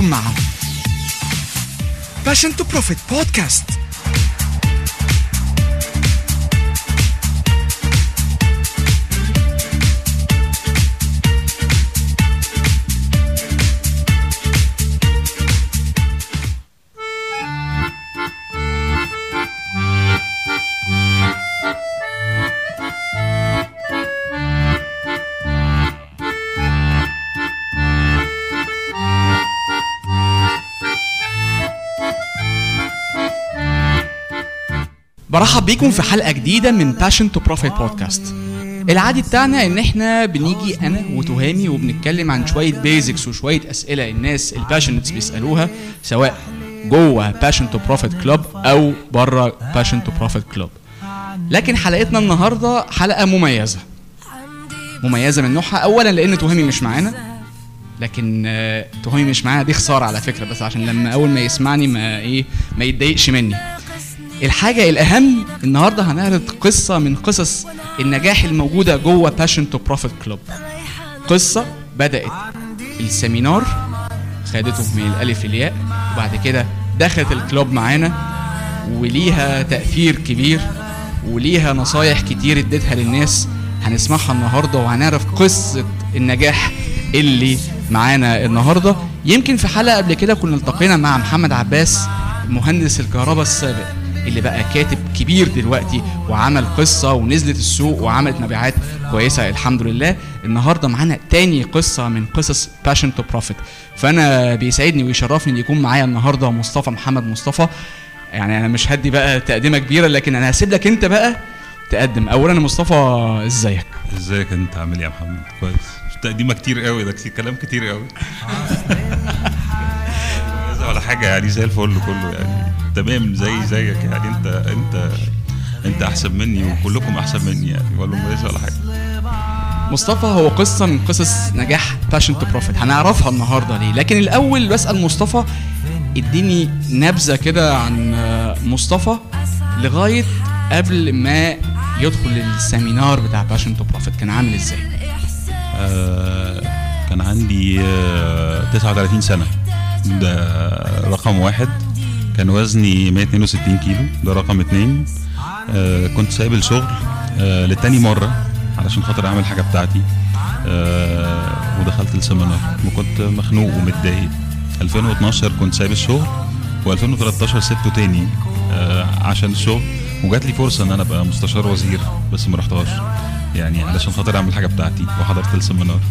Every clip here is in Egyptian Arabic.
نكون معاهم Passion to Profit بودكاست برحب بيكم في حلقة جديدة من Passion to Profit بودكاست العادي بتاعنا ان احنا بنيجي انا وتهامي وبنتكلم عن شوية بيزكس وشوية اسئلة الناس الباشنتس بيسألوها سواء جوه Passion to Profit Club او بره Passion to Profit Club لكن حلقتنا النهاردة حلقة مميزة مميزة من نوعها اولا لان تهامي مش معانا لكن آه، تهامي مش معانا دي خسارة على فكرة بس عشان لما اول ما يسمعني ما ايه ما يتضايقش مني الحاجة الأهم النهاردة هنعرض قصة من قصص النجاح الموجودة جوه باشن تو بروفيت كلوب قصة بدأت السيمينار خدته من الألف للياء وبعد كده دخلت الكلوب معانا وليها تأثير كبير وليها نصايح كتير اديتها للناس هنسمعها النهاردة وهنعرف قصة النجاح اللي معانا النهاردة يمكن في حلقة قبل كده كنا التقينا مع محمد عباس مهندس الكهرباء السابق اللي بقى كاتب كبير دلوقتي وعمل قصة ونزلت السوق وعملت مبيعات كويسة الحمد لله النهاردة معانا تاني قصة من قصص باشن تو بروفيت فأنا بيسعدني ويشرفني إن يكون معايا النهاردة مصطفى محمد مصطفى يعني أنا مش هدي بقى تقدمة كبيرة لكن أنا هسيب لك أنت بقى تقدم أولا يا مصطفى إزيك ازيك انت عامل ايه يا محمد كويس تقديمه كتير قوي ده كتير كلام كتير قوي ولا حاجه يعني زي الفل كله يعني تمام زي زيك يعني انت انت انت احسن مني وكلكم احسن مني يعني ولا ماليش ولا حاجه مصطفى هو قصة من قصص نجاح باشن تو بروفيت هنعرفها النهاردة ليه لكن الأول بسأل مصطفى اديني نبذة كده عن آه، مصطفى لغاية قبل ما يدخل السيمينار بتاع باشن تو بروفيت كان عامل ازاي آه كان عندي آه 39 سنه ده رقم واحد كان وزني 162 كيلو ده رقم اتنين آه كنت سايب الشغل آه لتاني مرة علشان خاطر اعمل حاجة بتاعتي آه ودخلت السيمينار وكنت مخنوق ومتضايق 2012 كنت سايب الشغل و2013 سبته تاني آه عشان الشغل وجات لي فرصة ان انا ابقى مستشار وزير بس ما رحتهاش يعني علشان خاطر اعمل حاجة بتاعتي وحضرت السيمينار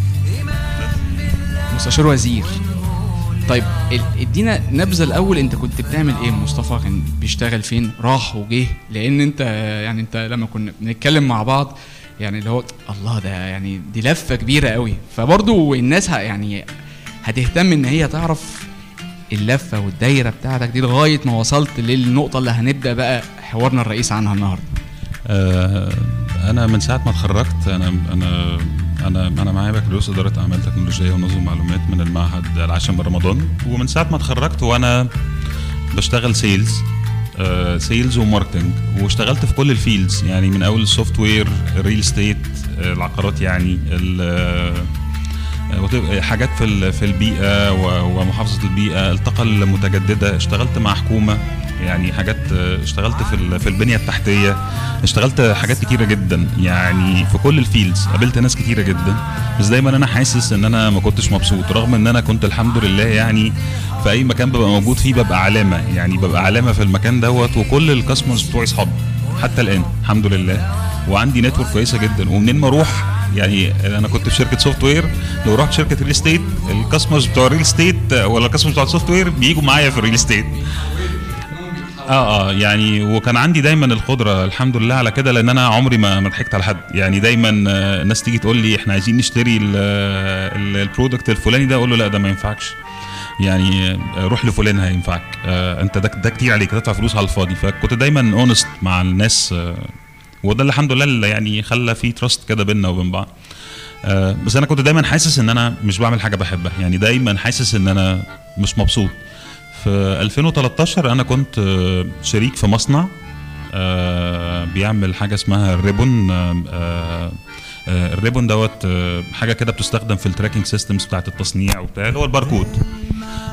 مستشار وزير طيب ال- ادينا نبذه الاول انت كنت بتعمل ايه مصطفى كان بيشتغل فين راح وجه لان انت يعني انت لما كنا بنتكلم مع بعض يعني اللي هو الله ده يعني دي لفه كبيره قوي فبرضو الناس ه- يعني هتهتم ان هي تعرف اللفه والدايره بتاعتك دي لغايه ما وصلت للنقطه اللي هنبدا بقى حوارنا الرئيسي عنها النهارده آه، انا من ساعه ما اتخرجت انا انا انا انا معايا بكالوريوس اداره اعمال تكنولوجيه ونظم معلومات من المعهد العاشر من رمضان ومن ساعه ما اتخرجت وانا بشتغل سيلز آه، سيلز وماركتنج واشتغلت في كل الفيلدز يعني من اول السوفت وير الريل استيت العقارات يعني ال- آه، وت- حاجات في ال- في البيئه و- ومحافظه البيئه الطاقه المتجدده اشتغلت مع حكومه يعني حاجات آه، اشتغلت في ال- في البنيه التحتيه اشتغلت حاجات كتيره جدا يعني في كل الفيلدز قابلت ناس كتيره جدا بس دايما انا حاسس ان انا ما كنتش مبسوط رغم ان انا كنت الحمد لله يعني في اي مكان ببقى موجود فيه ببقى علامه يعني ببقى علامه في المكان دوت وكل الكاستمرز بتوعي اصحابي حتى الان الحمد لله وعندي نتورك كويسه جدا ومنين ما اروح يعني انا كنت في شركه سوفت وير لو رحت شركه ريل استيت الكاستمرز بتوع الريل استيت ولا الكاستمرز بتوع السوفت وير بيجوا معايا في الريل استيت اه اه يعني وكان عندي دايما القدره الحمد لله على كده لان انا عمري ما ما ضحكت على حد يعني دايما آه، الناس تيجي تقول لي احنا عايزين نشتري ال- ال- البرودكت الفلاني ده اقول له لا ده ما ينفعش يعني آه، روح لفلان هينفعك آه، انت ده ده كتير عليك هتدفع فلوس على الفاضي فكنت دايما اونست مع الناس آه، وده اللي الحمد لله اللي يعني خلى في تراست كده بيننا وبين بعض آه، بس انا كنت دايما حاسس ان انا مش بعمل حاجه بحبها يعني دايما حاسس ان انا مش مبسوط في 2013 انا كنت آه، شريك في مصنع آه، بيعمل حاجه اسمها الريبون آه، آه، آه، الريبون دوت آه، حاجه كده بتستخدم في التراكنج سيستمز بتاعت التصنيع وبتاع اللي هو الباركود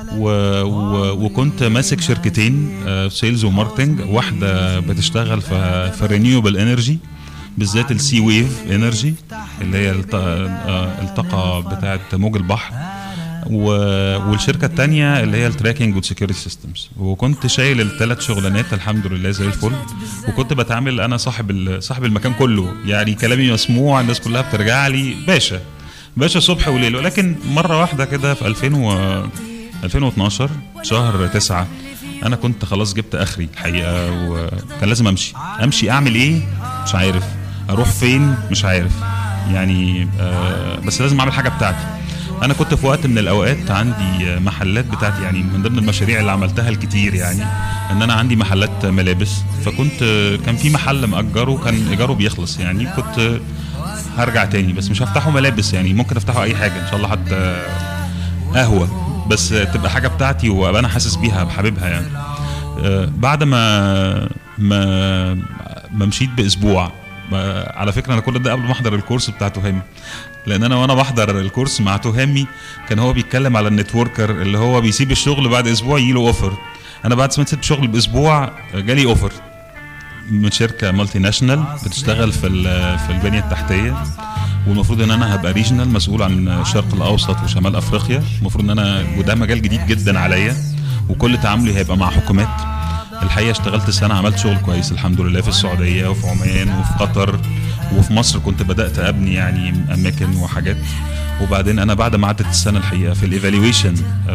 و... و... وكنت ماسك شركتين سيلز وماركتنج واحده بتشتغل في في رينيوبل انرجي بالذات السي ويف انرجي اللي هي الط... آه، الطاقه بتاعه موج البحر و... والشركه الثانيه اللي هي التراكنج والسكيورتي سيستمز وكنت شايل الثلاث شغلانات الحمد لله زي الفل وكنت بتعامل انا صاحب ال... صاحب المكان كله يعني كلامي مسموع الناس كلها بترجع لي باشا باشا صبح وليل ولكن مره واحده كده في 2000 و... 2012 شهر 9 انا كنت خلاص جبت اخري الحقيقه وكان لازم امشي امشي اعمل ايه مش عارف اروح فين مش عارف يعني آه بس لازم اعمل حاجه بتاعتي انا كنت في وقت من الاوقات عندي محلات بتاعتي يعني من ضمن المشاريع اللي عملتها الكتير يعني ان انا عندي محلات ملابس فكنت كان في محل مأجره كان ايجاره بيخلص يعني كنت هرجع تاني بس مش هفتحه ملابس يعني ممكن افتحه اي حاجه ان شاء الله حتى قهوه بس تبقى حاجه بتاعتي وابقى انا حاسس بيها بحبيبها يعني آه، بعد ما ما ما مشيت باسبوع ما- على فكره انا كل ده قبل ما احضر الكورس بتاع تهامي لان انا وانا بحضر الكورس مع تهامي كان هو بيتكلم على النتوركر اللي هو بيسيب الشغل بعد اسبوع يجي له اوفر انا بعد ما سبت شغل باسبوع جالي اوفر من شركه مالتي ناشونال بتشتغل في ال- في البنيه التحتيه والمفروض ان انا هبقى ريجنال مسؤول عن الشرق الاوسط وشمال افريقيا المفروض ان انا وده مجال جديد جدا عليا وكل تعاملي هيبقى مع حكومات الحقيقه اشتغلت سنه عملت شغل كويس الحمد لله في السعوديه وفي عمان وفي قطر وفي مصر كنت بدات ابني يعني اماكن وحاجات وبعدين انا بعد ما عدت السنه الحقيقه في الايفالويشن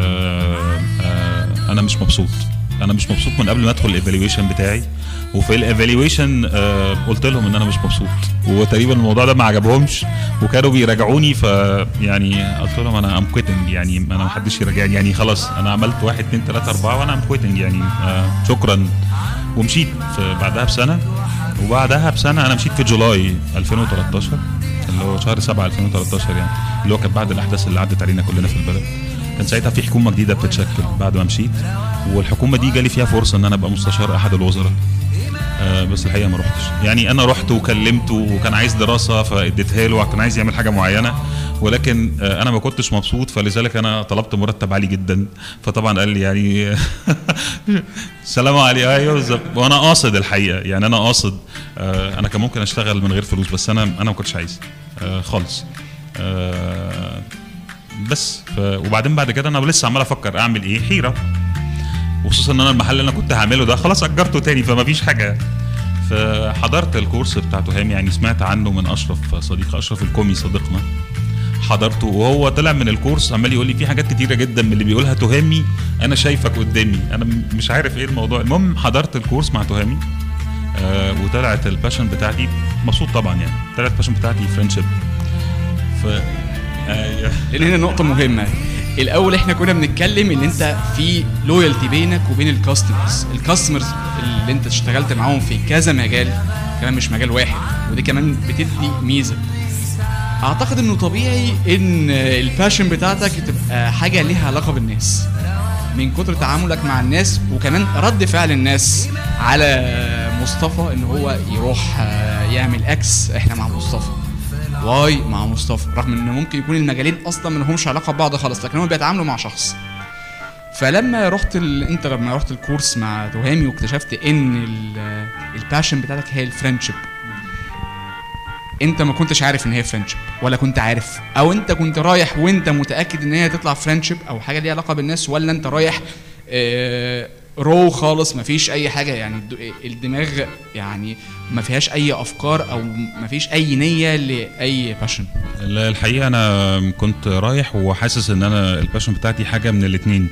انا مش مبسوط انا مش مبسوط من قبل ما ادخل الايفالويشن بتاعي وفي الايفالويشن آه قلت لهم ان انا مش مبسوط وتقريبا الموضوع ده ما عجبهمش وكانوا بيراجعوني ف يعني قلت لهم انا ام كويتنج يعني انا ما حدش يراجعني يعني خلاص انا عملت واحد اتنين تلاته اربعه وانا ام كويتنج يعني آه شكرا ومشيت في بعدها بسنه وبعدها بسنه انا مشيت في جولاي 2013 اللي هو شهر 7 2013 يعني اللي هو كان بعد الاحداث اللي عدت علينا كلنا في البلد كان ساعتها في حكومه جديده بتتشكل بعد ما مشيت والحكومه دي جالي فيها فرصه ان انا ابقى مستشار احد الوزراء آه بس الحقيقه ما رحتش يعني انا رحت وكلمته وكان عايز دراسه فاديتها له وكان عايز يعمل حاجه معينه ولكن آه انا ما كنتش مبسوط فلذلك انا طلبت مرتب عالي جدا فطبعا قال لي يعني سلام عليكم ايوه بالظبط وانا قاصد الحقيقه يعني انا قاصد آه انا كان ممكن اشتغل من غير فلوس بس انا انا ما كنتش عايز آه خالص آه بس ف... وبعدين بعد كده انا لسه عمال افكر اعمل ايه حيره وخصوصا ان انا المحل اللي انا كنت هعمله ده خلاص اجرته تاني فما فيش حاجه فحضرت الكورس بتاع تهامي يعني سمعت عنه من اشرف صديق اشرف الكومي صديقنا حضرته وهو طلع من الكورس عمال يقول لي في حاجات كتيره جدا من اللي بيقولها تهامي انا شايفك قدامي انا م- مش عارف ايه الموضوع المهم حضرت الكورس مع تهامي آه وطلعت الباشن بتاعتي مبسوط طبعا يعني طلعت الباشن بتاعتي فريندشيب ف ايوه لان هنا نقطه مهمه الاول احنا كنا بنتكلم ان انت في لويالتي بينك وبين الكاستمرز الكاستمرز اللي انت اشتغلت معاهم في كذا مجال كمان مش مجال واحد ودي كمان بتدي ميزه اعتقد انه طبيعي ان الباشن بتاعتك تبقى حاجه ليها علاقه بالناس من كتر تعاملك مع الناس وكمان رد فعل الناس على مصطفى ان هو يروح آه، يعمل اكس احنا مع مصطفى واي مع مصطفى رغم ان ممكن يكون المجالين اصلا ما لهمش علاقه ببعض خالص لكن هم بيتعاملوا مع شخص فلما رحت ال... انت لما رحت الكورس مع تهامي واكتشفت ان ال... الباشن بتاعتك هي الفريندشيب انت ما كنتش عارف ان هي فريندشيب ولا كنت عارف او انت كنت رايح وانت متاكد ان هي تطلع فريندشيب او حاجه ليها علاقه بالناس ولا انت رايح آه رو خالص ما فيش اي حاجه يعني الد- الدماغ يعني ما فيهاش اي افكار او ما فيش اي نيه لاي باشن لا، الحقيقه انا كنت رايح وحاسس ان انا الباشن بتاعتي حاجه من الاثنين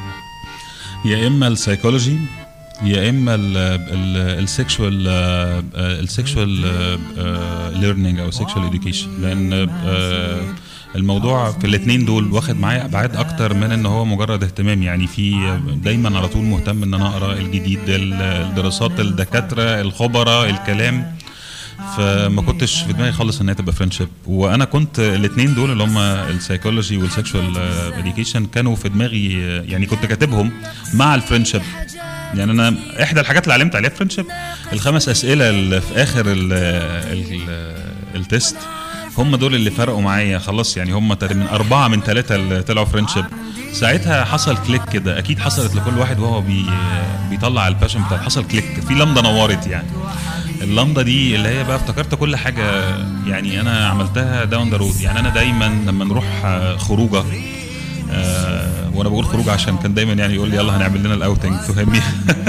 يا اما السايكولوجي يا اما السكشوال السكشوال ليرنينج او السكشوال اديوكيشن لان آه، الموضوع في الاثنين دول واخد معايا ابعاد اكتر من ان هو مجرد اهتمام يعني في دايما على طول مهتم ان انا اقرا الجديد الدراسات الدكاتره الخبراء الكلام فما كنتش في دماغي خالص ان هي تبقى فريندشيب وانا كنت الاثنين دول اللي هم السايكولوجي والسكشوال اديوكيشن كانوا في دماغي آه، يعني كنت كاتبهم مع الفريندشيب يعني انا احدى الحاجات اللي علمت عليها فريندشيب الخمس اسئله اللي في اخر ال ال التست هم دول اللي فرقوا معايا خلاص يعني هم من اربعه من ثلاثه اللي طلعوا فريندشيب ساعتها حصل كليك كده اكيد حصلت لكل واحد وهو بي بيطلع الباشن بتاعه حصل كليك في لمضه نورت يعني اللمضه دي اللي هي بقى افتكرت كل حاجه يعني انا عملتها داون ذا رود يعني انا دايما لما نروح آه، خروجه آه وانا بقول خروج عشان كان دايما يعني يقول لي يلا هنعمل لنا الاوتنج فهمني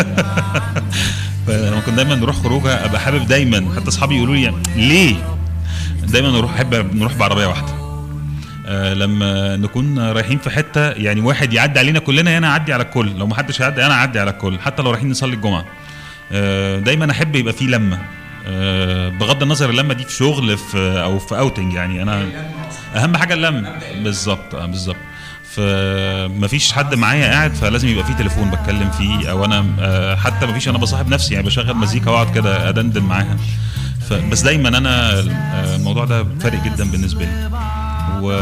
فلما كنا دايما نروح خروجه ابقى حابب دايما حتى اصحابي يقولوا لي ليه دايما نروح احب نروح بعربيه واحده آه لما نكون رايحين في حته يعني واحد يعدي علينا كلنا انا اعدي على الكل لو ما حدش هيعدي انا اعدي على الكل حتى لو رايحين نصلي الجمعه آه دايما احب يبقى في لمه آه بغض النظر اللمه دي في شغل في او في اوتنج يعني انا اهم حاجه اللمه بالظبط آه بالظبط فمفيش حد معايا قاعد فلازم يبقى في تليفون بتكلم فيه او انا آه، حتى مفيش انا بصاحب نفسي يعني بشغل مزيكا واقعد كده ادندن معاها ف- بس دايما انا آه، الموضوع ده فارق جدا بالنسبه لي و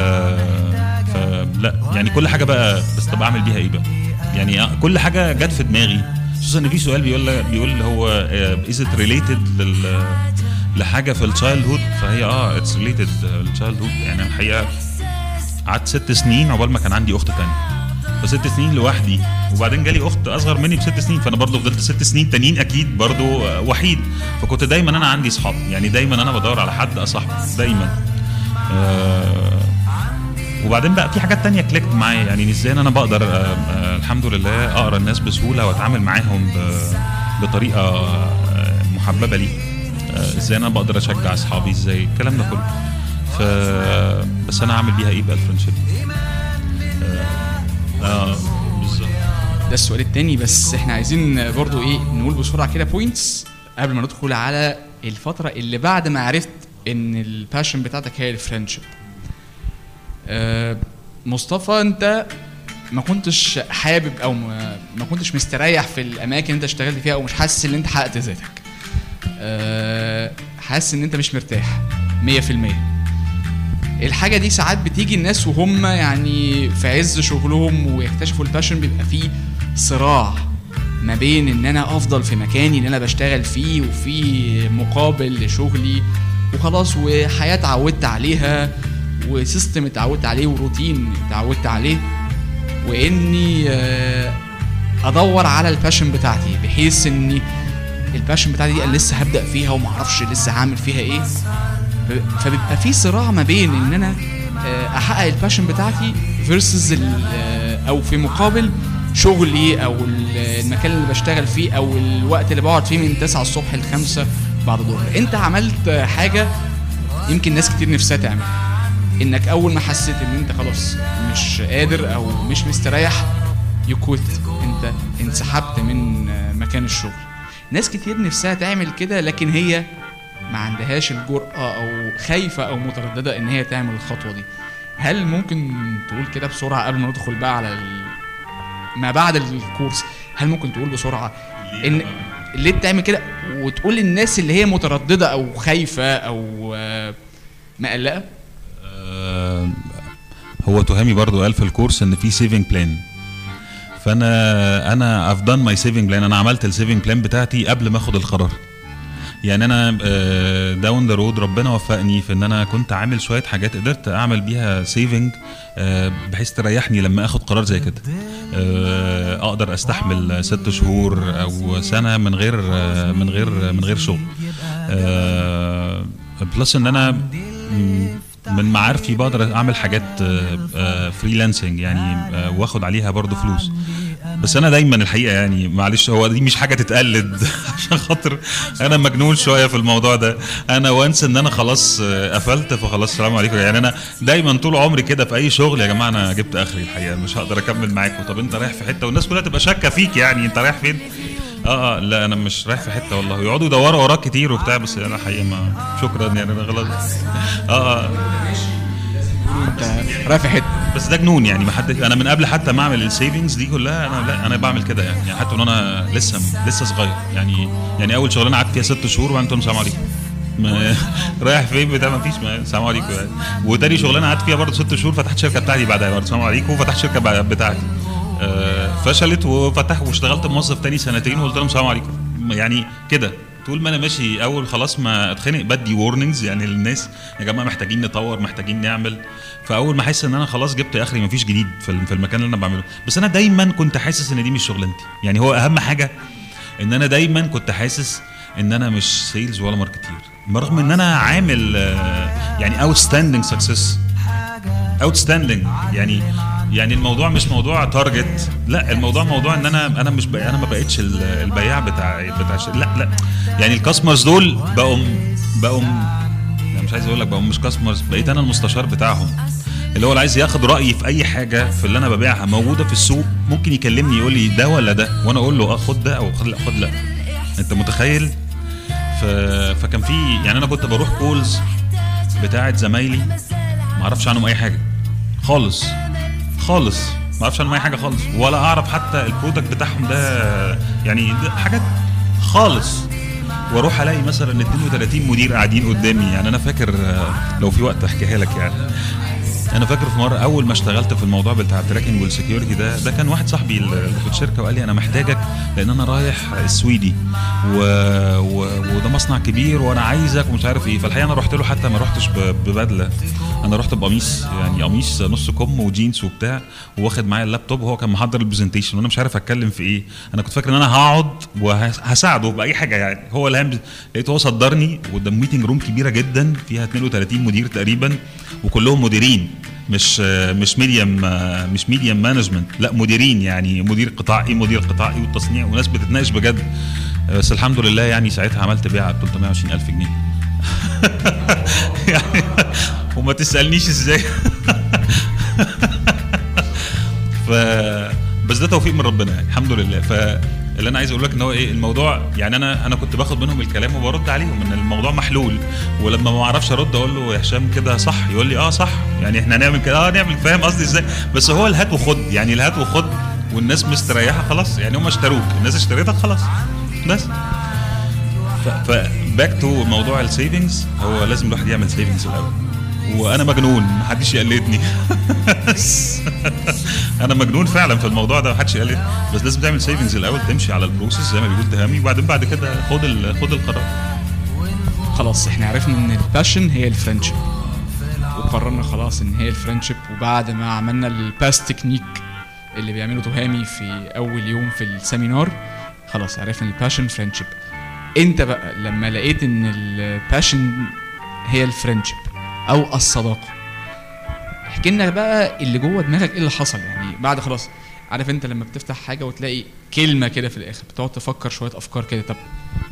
فلا يعني كل حاجه بقى بس طب اعمل بيها ايه بقى يعني كل حاجه جت في دماغي خصوصا ان في سؤال بيقول بيقول هو از ات ريليتد لل لحاجه في التشايلد هود فهي اه اتس ريليتد للتشايلد هود يعني الحقيقه قعدت ست سنين عقبال ما كان عندي اخت تانية فست سنين لوحدي وبعدين جالي اخت اصغر مني بست سنين فانا برضو فضلت ست سنين تانيين اكيد برضو آه، وحيد فكنت دايما انا عندي اصحاب يعني دايما انا بدور على حد اصاحبه دايما آه وبعدين بقى في حاجات تانية كليكت معايا يعني ازاي انا بقدر آه آه الحمد لله اقرا الناس بسهوله واتعامل معاهم ب- بطريقه آه محببه لي آه ازاي انا بقدر اشجع اصحابي ازاي الكلام ده كله ف بس انا اعمل بيها ايه بقى الفرنشيب اه, آه بالظبط ده السؤال التاني بس احنا عايزين برضو ايه نقول بسرعه كده بوينتس قبل ما ندخل على الفتره اللي بعد ما عرفت ان الباشن بتاعتك هي الفريندشيب آه مصطفى انت ما كنتش حابب او ما, ما كنتش مستريح في الاماكن اللي انت اشتغلت فيها او مش حاسس ان انت حققت ذاتك آه حاسس ان انت مش مرتاح 100% الحاجه دي ساعات بتيجي الناس وهم يعني في عز شغلهم ويكتشفوا الباشن بيبقى فيه صراع ما بين ان انا افضل في مكاني اللي انا بشتغل فيه وفي مقابل لشغلي وخلاص وحياه اتعودت عليها وسيستم اتعودت عليه وروتين اتعودت عليه واني آه، ادور على الباشن بتاعتي بحيث اني الباشن بتاعتي دي انا لسه هبدا فيها ومعرفش لسه هعمل فيها ايه ف- فبيبقى في صراع ما بين ان انا آه، احقق الباشن بتاعتي فيرسز او في مقابل شغلي او ال- المكان اللي بشتغل فيه او الوقت اللي بقعد فيه من 9 الصبح ل 5 بعد الظهر انت عملت آه، حاجه يمكن ناس كتير نفسها تعملها انك اول ما حسيت ان انت خلاص مش قادر او مش مستريح يكوت انت انسحبت من آه، مكان الشغل ناس كتير نفسها تعمل كده لكن هي ما عندهاش الجرأة أو خايفة أو مترددة إن هي تعمل الخطوة دي هل ممكن تقول كده بسرعة قبل ما ندخل بقى على ال... ما بعد الكورس هل ممكن تقول بسرعة إن ليه تعمل كده وتقول للناس اللي هي مترددة أو خايفة أو آه، مقلقة آه، هو تهامي برضو قال في الكورس ان في سيفنج بلان فانا انا I've done my saving plan انا عملت السيفنج بلان بتاعتي قبل ما اخد القرار يعني انا داون ذا رود ربنا وفقني في ان انا كنت عامل شويه حاجات قدرت اعمل بيها سيفنج بحيث تريحني لما اخد قرار زي كده آه، اقدر استحمل ست شهور او سنه من غير آه، من غير من غير شغل بلس ان انا م- من معارفي بقدر اعمل حاجات فريلانسنج يعني آه، واخد عليها برضو فلوس بس انا دايما الحقيقه يعني معلش هو دي مش حاجه تتقلد عشان خاطر انا مجنون شويه في الموضوع ده انا وانس ان انا خلاص آه، قفلت فخلاص السلام عليكم يعني انا دايما طول عمري كده في اي شغل يا جماعه انا جبت اخري الحقيقه مش هقدر اكمل معاكم طب انت رايح في حته والناس كلها تبقى شاكه فيك يعني انت رايح فين اه اه لا انا مش رايح في حته والله يقعدوا يدوروا وراك كتير وبتاع بس انا الحقيقه ما شكرا يعني انا غلط اه اه أنت رايح في حتة بس ده جنون يعني ما حد انا من قبل حتى ما اعمل السيفنجز دي كلها انا لا انا بعمل كده يعني, يعني حتى وانا لسه لسه صغير يعني يعني اول شغلانه قعدت فيها ست شهور وبعدين قلت لهم السلام عليكم ما رايح فين بتاع ما فيش ما- السلام عليكم يعني وتاني شغلانه قعدت فيها برضه ست شهور فتحت شركه بتاعتي بعدها برضه السلام عليكم وفتحت شركه بعد- بتاعتي آه، فشلت وفتح واشتغلت موظف تاني سنتين وقلت لهم السلام عليكم يعني كده طول ما انا ماشي اول خلاص ما اتخنق بدي وورنينجز يعني للناس يا جماعه محتاجين نطور محتاجين نعمل فاول ما احس ان انا خلاص جبت اخري مفيش جديد في الم- في المكان اللي انا بعمله بس انا دايما كنت حاسس ان دي مش شغلانتي يعني هو اهم حاجه ان انا دايما كنت حاسس ان انا مش سيلز ولا ماركتير برغم ان انا عامل آه، يعني اوت ستاندنج سكسس اوتستاندنج يعني يعني الموضوع مش موضوع تارجت لا الموضوع موضوع ان انا انا مش بقى انا ما بقتش ال- البياع بتاع بتاع الش- لا لا يعني الكاستمرز دول بقوا بقوا انا مش عايز اقول لك بقوا مش كاستمرز بقيت انا المستشار بتاعهم اللي هو اللي عايز ياخد رايي في اي حاجه في اللي انا ببيعها موجوده في السوق ممكن يكلمني يقول لي ده ولا ده وانا اقول له اه خد ده او خد لا خد لا انت متخيل ف... فكان في يعني انا كنت بروح كولز بتاعت زمايلي ما اعرفش عنهم اي حاجه خالص خالص ما اعرفش عنهم اي حاجه خالص ولا اعرف حتى البرودكت بتاعهم ده يعني ده حاجات خالص واروح الاقي مثلا 32 مدير قاعدين قدامي يعني انا فاكر آه، لو في وقت احكيها لك يعني انا فاكر في مره اول ما اشتغلت في الموضوع بتاع التراكنج والسكيورتي ده ده كان واحد صاحبي اللي في الشركه وقال لي انا محتاجك لان انا رايح السويدي و... و... وده مصنع كبير وانا عايزك ومش عارف ايه فالحقيقه انا رحت له حتى ما رحتش ب... ببدله انا رحت بقميص يعني قميص نص كم وجينز وبتاع واخد معايا اللابتوب وهو كان محضر البرزنتيشن وانا مش عارف اتكلم في ايه انا كنت فاكر ان انا هقعد وهساعده باي حاجه يعني هو اللي هم لقيته هو صدرني قدام ميتنج روم كبيره جدا فيها 32 مدير تقريبا وكلهم مديرين مش مش ميديم مش ميديم مانجمنت لا مديرين يعني مدير قطاع ايه مدير قطاع ايه والتصنيع وناس بتتناقش بجد بس الحمد لله يعني ساعتها عملت بيعه ب 320 الف جنيه يعني وما تسالنيش ازاي ف بس ده توفيق من ربنا يعني الحمد لله فاللي انا عايز اقول لك ان هو ايه الموضوع يعني انا انا كنت باخد منهم الكلام وبرد عليهم ان الموضوع محلول ولما ما اعرفش ارد اقول له يا هشام كده صح يقول لي اه صح يعني احنا هنعمل كده اه نعمل فاهم قصدي ازاي بس هو الهات وخد يعني الهات وخد والناس مستريحه خلاص يعني هم اشتروك الناس اشتريتك خلاص بس فباك تو موضوع السيفنجز هو لازم الواحد يعمل سيفنجز الاول وانا مجنون محدش يقلدني انا مجنون فعلا في الموضوع ده محدش يقلد بس لازم تعمل سيفنجز الاول تمشي على البروسيس زي ما بيقول تهامي وبعدين بعد كده خد ال- خد القرار خلاص احنا عرفنا ان الباشن هي الفرنشيب وقررنا خلاص ان هي الفرنشيب وبعد ما عملنا الباس تكنيك اللي بيعمله تهامي في اول يوم في السيمينار خلاص عرفنا الباشن فرنشيب انت بقى لما لقيت ان الباشن هي الفرنشيب او الصداقه احكي لنا بقى اللي جوه دماغك ايه اللي حصل يعني بعد خلاص عارف انت لما بتفتح حاجه وتلاقي كلمه كده في الاخر بتقعد تفكر شويه افكار كده طب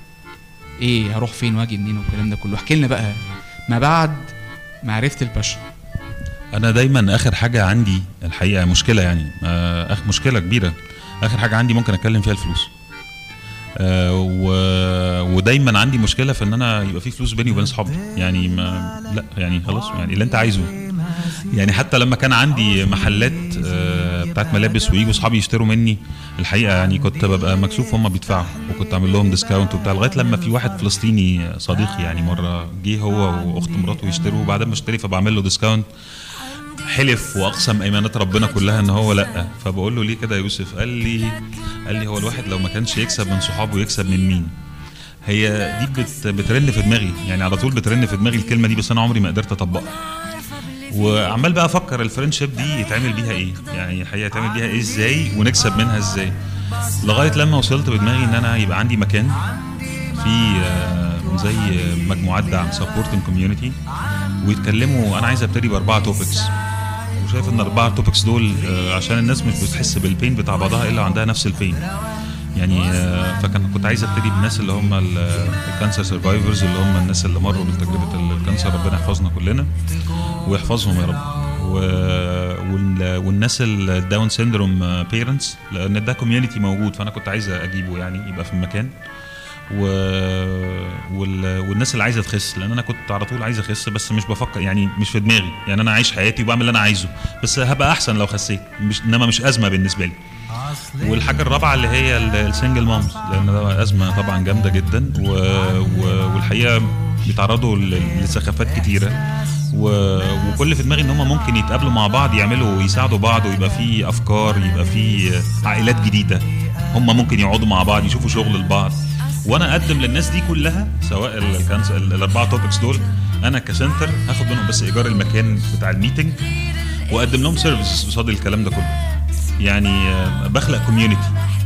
ايه هروح فين واجي منين والكلام ده كله احكي لنا بقى ما بعد معرفه الباشن انا دايما اخر حاجه عندي الحقيقه مشكله يعني آه، اخ مشكله كبيره اخر حاجه عندي ممكن اتكلم فيها الفلوس آه، و... ودايما عندي مشكله في ان انا يبقى في فلوس بيني وبين اصحابي يعني ما لا يعني خلاص يعني اللي انت عايزه يعني حتى لما كان عندي محلات آه، بتاعت ملابس ويجوا اصحابي يشتروا مني الحقيقه يعني كنت ببقى مكسوف هم بيدفعوا وكنت اعمل لهم ديسكاونت وبتاع لغايه لما في واحد فلسطيني صديقي يعني مره جه هو واخت مراته يشتروا وبعدين ما اشتري فبعمل له ديسكاونت حلف واقسم ايمانات ربنا كلها ان هو لا فبقول له ليه كده يا يوسف قال لي قال لي هو الواحد لو ما كانش يكسب من صحابه يكسب من مين هي دي بت بترن في دماغي يعني على طول بترن في دماغي الكلمه دي بس انا عمري ما قدرت اطبقها وعمال بقى افكر الفرنشيب دي يتعمل بيها ايه يعني الحقيقه يتعمل بيها ايه ازاي ونكسب منها ازاي لغايه لما وصلت بدماغي ان انا يبقى عندي مكان في آه، زي مجموعات دعم سبورتنج كوميونتي ويتكلموا انا عايز ابتدي باربعه توبكس وشايف ان الاربعه توبكس دول آه، عشان الناس مش بتحس بالبين بتاع بعضها الا عندها نفس البين يعني آه، فكان كنت عايز ابتدي بالناس اللي هم الكانسر سرفايفرز اللي هم الناس اللي مروا بتجربه الكانسر ربنا يحفظنا كلنا ويحفظهم يا رب و... وال... والناس الداون سيندروم بيرنتس لان ده كوميونتي موجود فانا كنت عايز اجيبه يعني يبقى في المكان و... وال... والناس اللي عايزه تخس لان انا كنت على طول عايز اخس بس مش بفكر يعني مش في دماغي يعني انا عايش حياتي وبعمل اللي انا عايزه بس هبقى احسن لو خسيت مش انما مش ازمه بالنسبه لي والحاجه الرابعه اللي هي السنجل مامز لان ده ازمه طبعا جامده جدا و... و... والحقيقه بيتعرضوا ل- لسخافات كتيره و... وكل في دماغي ان هم ممكن يتقابلوا مع بعض يعملوا يساعدوا بعض ويبقى في افكار يبقى في عائلات جديده هم ممكن يقعدوا مع بعض يشوفوا شغل لبعض وانا اقدم للناس دي كلها سواء ال- كان ال- الاربعه توبكس دول انا كسنتر هاخد منهم بس ايجار المكان بتاع الميتنج واقدم لهم سيرفيسز قصاد الكلام ده كله يعني آه، بخلق كوميونتي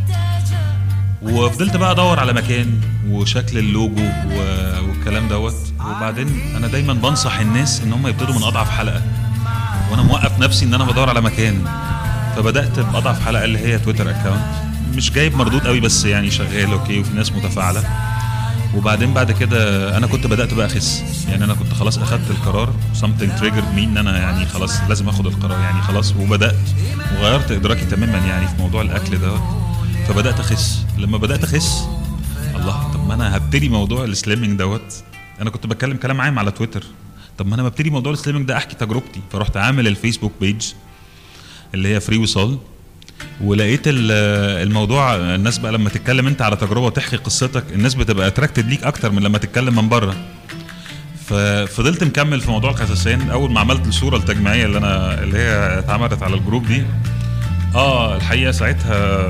وفضلت بقى ادور على مكان وشكل اللوجو و- والكلام دوت وبعدين انا دايما بنصح الناس ان هم يبتدوا من اضعف حلقه وانا موقف نفسي ان انا بدور على مكان فبدات باضعف حلقه اللي هي تويتر اكونت مش جايب مردود قوي بس يعني شغال اوكي وفي ناس متفاعله وبعدين بعد كده انا كنت بدات بقى اخس يعني انا كنت خلاص اخدت القرار something triggered me ان انا يعني خلاص لازم اخد القرار يعني خلاص وبدات وغيرت ادراكي تماما يعني في موضوع الاكل دوت فبدات اخس لما بدات اخس الله طب ما انا هبتدي موضوع السليمنج دوت انا كنت بتكلم كلام عام على تويتر طب ما انا ببتدي موضوع السليمنج ده احكي تجربتي فرحت عامل الفيسبوك بيج اللي هي فري وصال ولقيت ال- الموضوع الناس بقى لما تتكلم انت على تجربه وتحكي قصتك الناس بتبقى اتراكتد ليك اكتر من لما تتكلم من بره ففضلت مكمل في موضوع الخساسين اول ما عملت الصوره التجميعيه اللي انا اللي هي اتعملت على الجروب دي اه الحقيقه ساعتها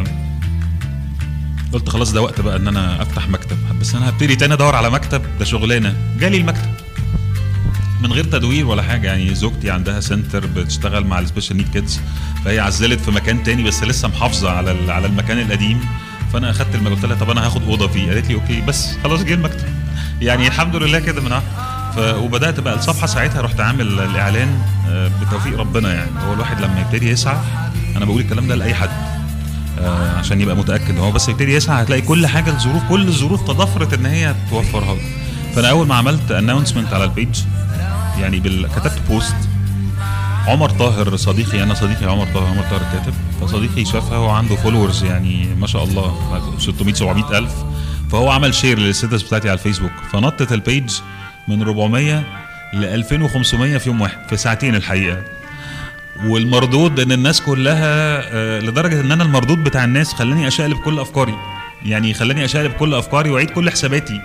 قلت خلاص ده وقت بقى ان انا افتح مكتب بس انا هبتدي تاني ادور على مكتب ده شغلانه جالي المكتب من غير تدوير ولا حاجه يعني زوجتي عندها سنتر بتشتغل مع السبيشال نيد كيدز فهي عزلت في مكان تاني بس لسه محافظه على ال- على المكان القديم فانا اخدت المكان قلت لها طب انا هاخد اوضه فيه قالت لي اوكي بس خلاص جه المكتب يعني الحمد لله كده من ع- ف... وبدات بقى الصفحه ساعتها رحت عامل الاعلان آه، بتوفيق ربنا يعني هو الواحد لما يبتدي يسعى انا بقول الكلام ده لاي حد آه، عشان يبقى متاكد هو بس يبتدي يسعى هتلاقي كل حاجه الظروف كل الظروف تضافرت ان هي توفرها له فانا اول ما عملت اناونسمنت على البيج يعني بال... كتبت بوست عمر طاهر صديقي انا صديقي عمر طاهر عمر طاهر كاتب فصديقي شافها هو عنده فولورز يعني ما شاء الله 600 700 الف فهو عمل شير للستاتس بتاعتي على الفيسبوك فنطت البيج من 400 ل 2500 في يوم واحد في ساعتين الحقيقه والمردود ان الناس كلها آه، لدرجه ان انا المردود بتاع الناس خلاني اشقلب كل افكاري يعني خلاني اشقلب كل افكاري واعيد كل حساباتي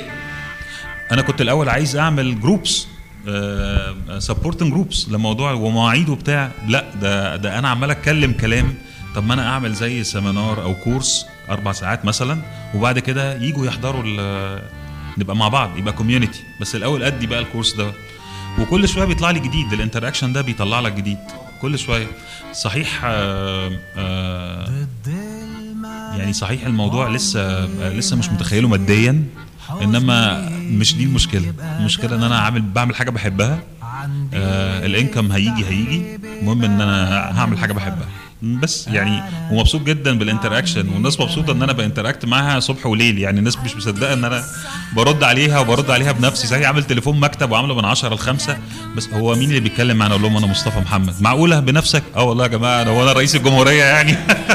انا كنت الاول عايز اعمل جروبس سبورتنج جروبس لموضوع ومواعيد وبتاع لا ده ده انا عمال اتكلم كلام طب ما انا اعمل زي سيمينار او كورس اربع ساعات مثلا وبعد كده يجوا يحضروا ال- نبقى مع بعض يبقى كوميونتي بس الاول ادي بقى الكورس ده وكل شويه بيطلع لي جديد الانتراكشن ده بيطلع لك جديد كل شويه صحيح آه آه يعني صحيح الموضوع لسه لسه مش متخيله ماديا انما مش دي المشكله المشكله ان انا عامل بعمل حاجه بحبها آه الانكم هيجي هيجي المهم ان انا هعمل حاجه بحبها بس يعني ومبسوط جدا بالانتراكشن والناس مبسوطه ان انا بانتراكت معاها صبح وليل يعني الناس مش مصدقه ان انا برد عليها وبرد عليها بنفسي صحيح عامل تليفون مكتب وعامله من 10 ل 5 بس هو مين اللي بيتكلم معانا اقول لهم انا مصطفى محمد معقوله بنفسك اه والله يا جماعه انا هو انا رئيس الجمهوريه يعني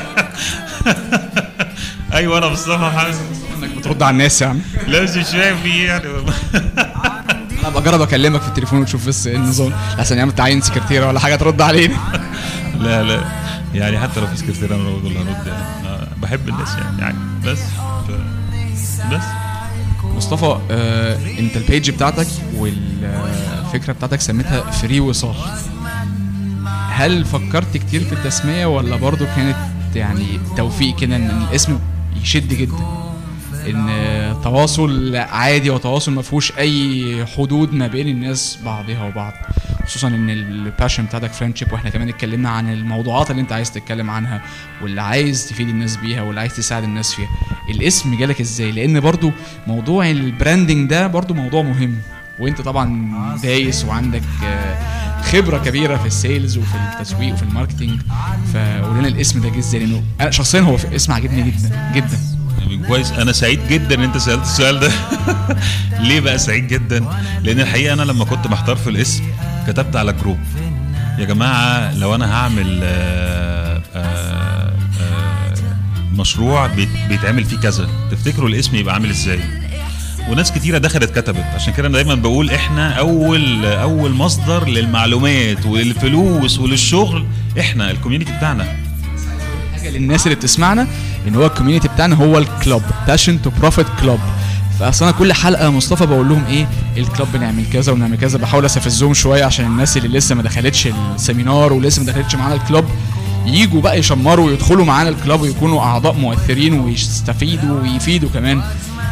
ايوه انا مصطفى محمد انك بترد على الناس يعني لا مش فاهم في ايه يعني انا بجرب اكلمك في التليفون وتشوف بس ايه النظام عشان يعمل تعين سكرتيره ولا حاجه ترد علينا لا لا يعني حتى لو في سكرتير انا برضه اللي هرد يعني أنا بحب الناس يعني يعني بس ف... بس مصطفى آه انت البيج بتاعتك والفكره بتاعتك سميتها فري وصال هل فكرت كتير في التسميه ولا برضو كانت يعني توفيق كده ان الاسم يشد جدا ان تواصل عادي وتواصل ما فيهوش اي حدود ما بين الناس بعضها وبعض خصوصا ان الباشن بتاعتك فريندشيب واحنا كمان اتكلمنا عن الموضوعات اللي انت عايز تتكلم عنها واللي عايز تفيد الناس بيها واللي عايز تساعد الناس فيها الاسم جالك ازاي لان برضو موضوع البراندنج ده برضو موضوع مهم وانت طبعا دايس وعندك آه، خبره كبيره في السيلز وفي التسويق وفي الماركتنج فقول لنا الاسم ده جه ازاي لانه انا شخصيا هو اسم عاجبني جدا جدا يعني كويس انا سعيد جدا ان انت سالت السؤال ده ليه بقى سعيد جدا لان الحقيقه انا لما كنت محتار في الاسم كتبت على جروب يا جماعه لو انا هعمل آه، آه، آه، مشروع بيت- بيتعمل فيه كذا تفتكروا الاسم يبقى عامل ازاي وناس كتيره دخلت كتبت عشان كده انا دايما بقول احنا اول اول مصدر للمعلومات وللفلوس وللشغل احنا الكوميونتي بتاعنا حاجه للناس اللي بتسمعنا ان هو الكوميونتي بتاعنا هو الكلوب باشن تو بروفيت كلوب فاصل انا كل حلقه يا مصطفى بقول لهم ايه الكلوب بنعمل كذا ونعمل كذا بحاول استفزهم شويه عشان الناس اللي لسه ما دخلتش السيمينار ولسه ما دخلتش معانا الكلوب يجوا بقى يشمروا ويدخلوا معانا الكلوب ويكونوا اعضاء مؤثرين ويستفيدوا ويفيدوا كمان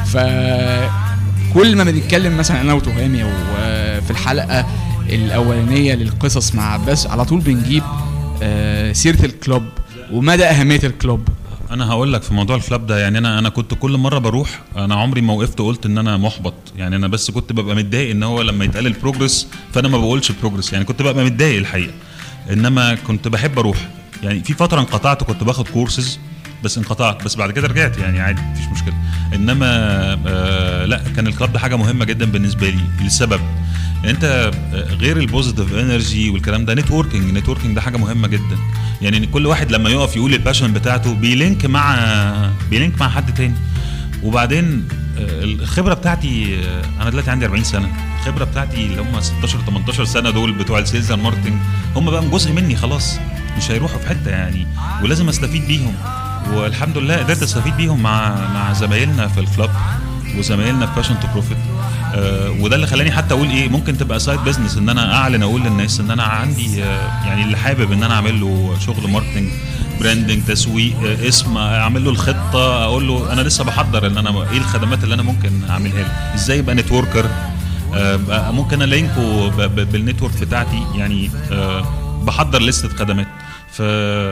فكل ما بنتكلم مثلا انا وتهامي وفي الحلقه الاولانيه للقصص مع عباس على طول بنجيب آه، سيره الكلوب ومدى اهميه الكلوب انا هقول لك في موضوع الكلاب ده يعني انا انا كنت كل مره بروح انا عمري ما وقفت قلت ان انا محبط يعني انا بس كنت ببقى متضايق ان هو لما يتقال البروجرس فانا ما بقولش بروجرس يعني كنت ببقى متضايق الحقيقه انما كنت بحب اروح يعني في فتره انقطعت كنت باخد كورسز بس انقطعت بس بعد كده رجعت يعني عادي مفيش مشكله انما آه لا كان الكلاب ده حاجه مهمه جدا بالنسبه لي لسبب انت آه، غير البوزيتيف انرجي والكلام ده نتوركينج نتوركينج ده حاجه مهمه جدا يعني إن كل واحد لما يقف يقول الباشن بتاعته بيلينك مع بيلينك مع حد تاني وبعدين آه، الخبره بتاعتي آه، انا دلوقتي عندي 40 سنه الخبره بتاعتي اللي هم 16 18 سنه دول بتوع السيلز اند ماركتنج هم بقى جزء مني خلاص مش هيروحوا في حته يعني ولازم استفيد بيهم والحمد لله قدرت استفيد بيهم مع مع زمايلنا في الكلاب وزمايلنا في باشن تو بروفيت آه وده اللي خلاني حتى اقول ايه ممكن تبقى سايد بزنس ان انا اعلن اقول للناس ان انا عندي آه يعني اللي حابب ان انا اعمل له شغل ماركتنج براندنج تسويق آه اسم اعمل له الخطه اقول له انا لسه بحضر ان انا ايه الخدمات اللي انا ممكن اعملها له ازاي يبقى نتوركر آه بقى ممكن الينكو ب- ب- بالنتورك بتاعتي يعني آه بحضر لستة خدمات ف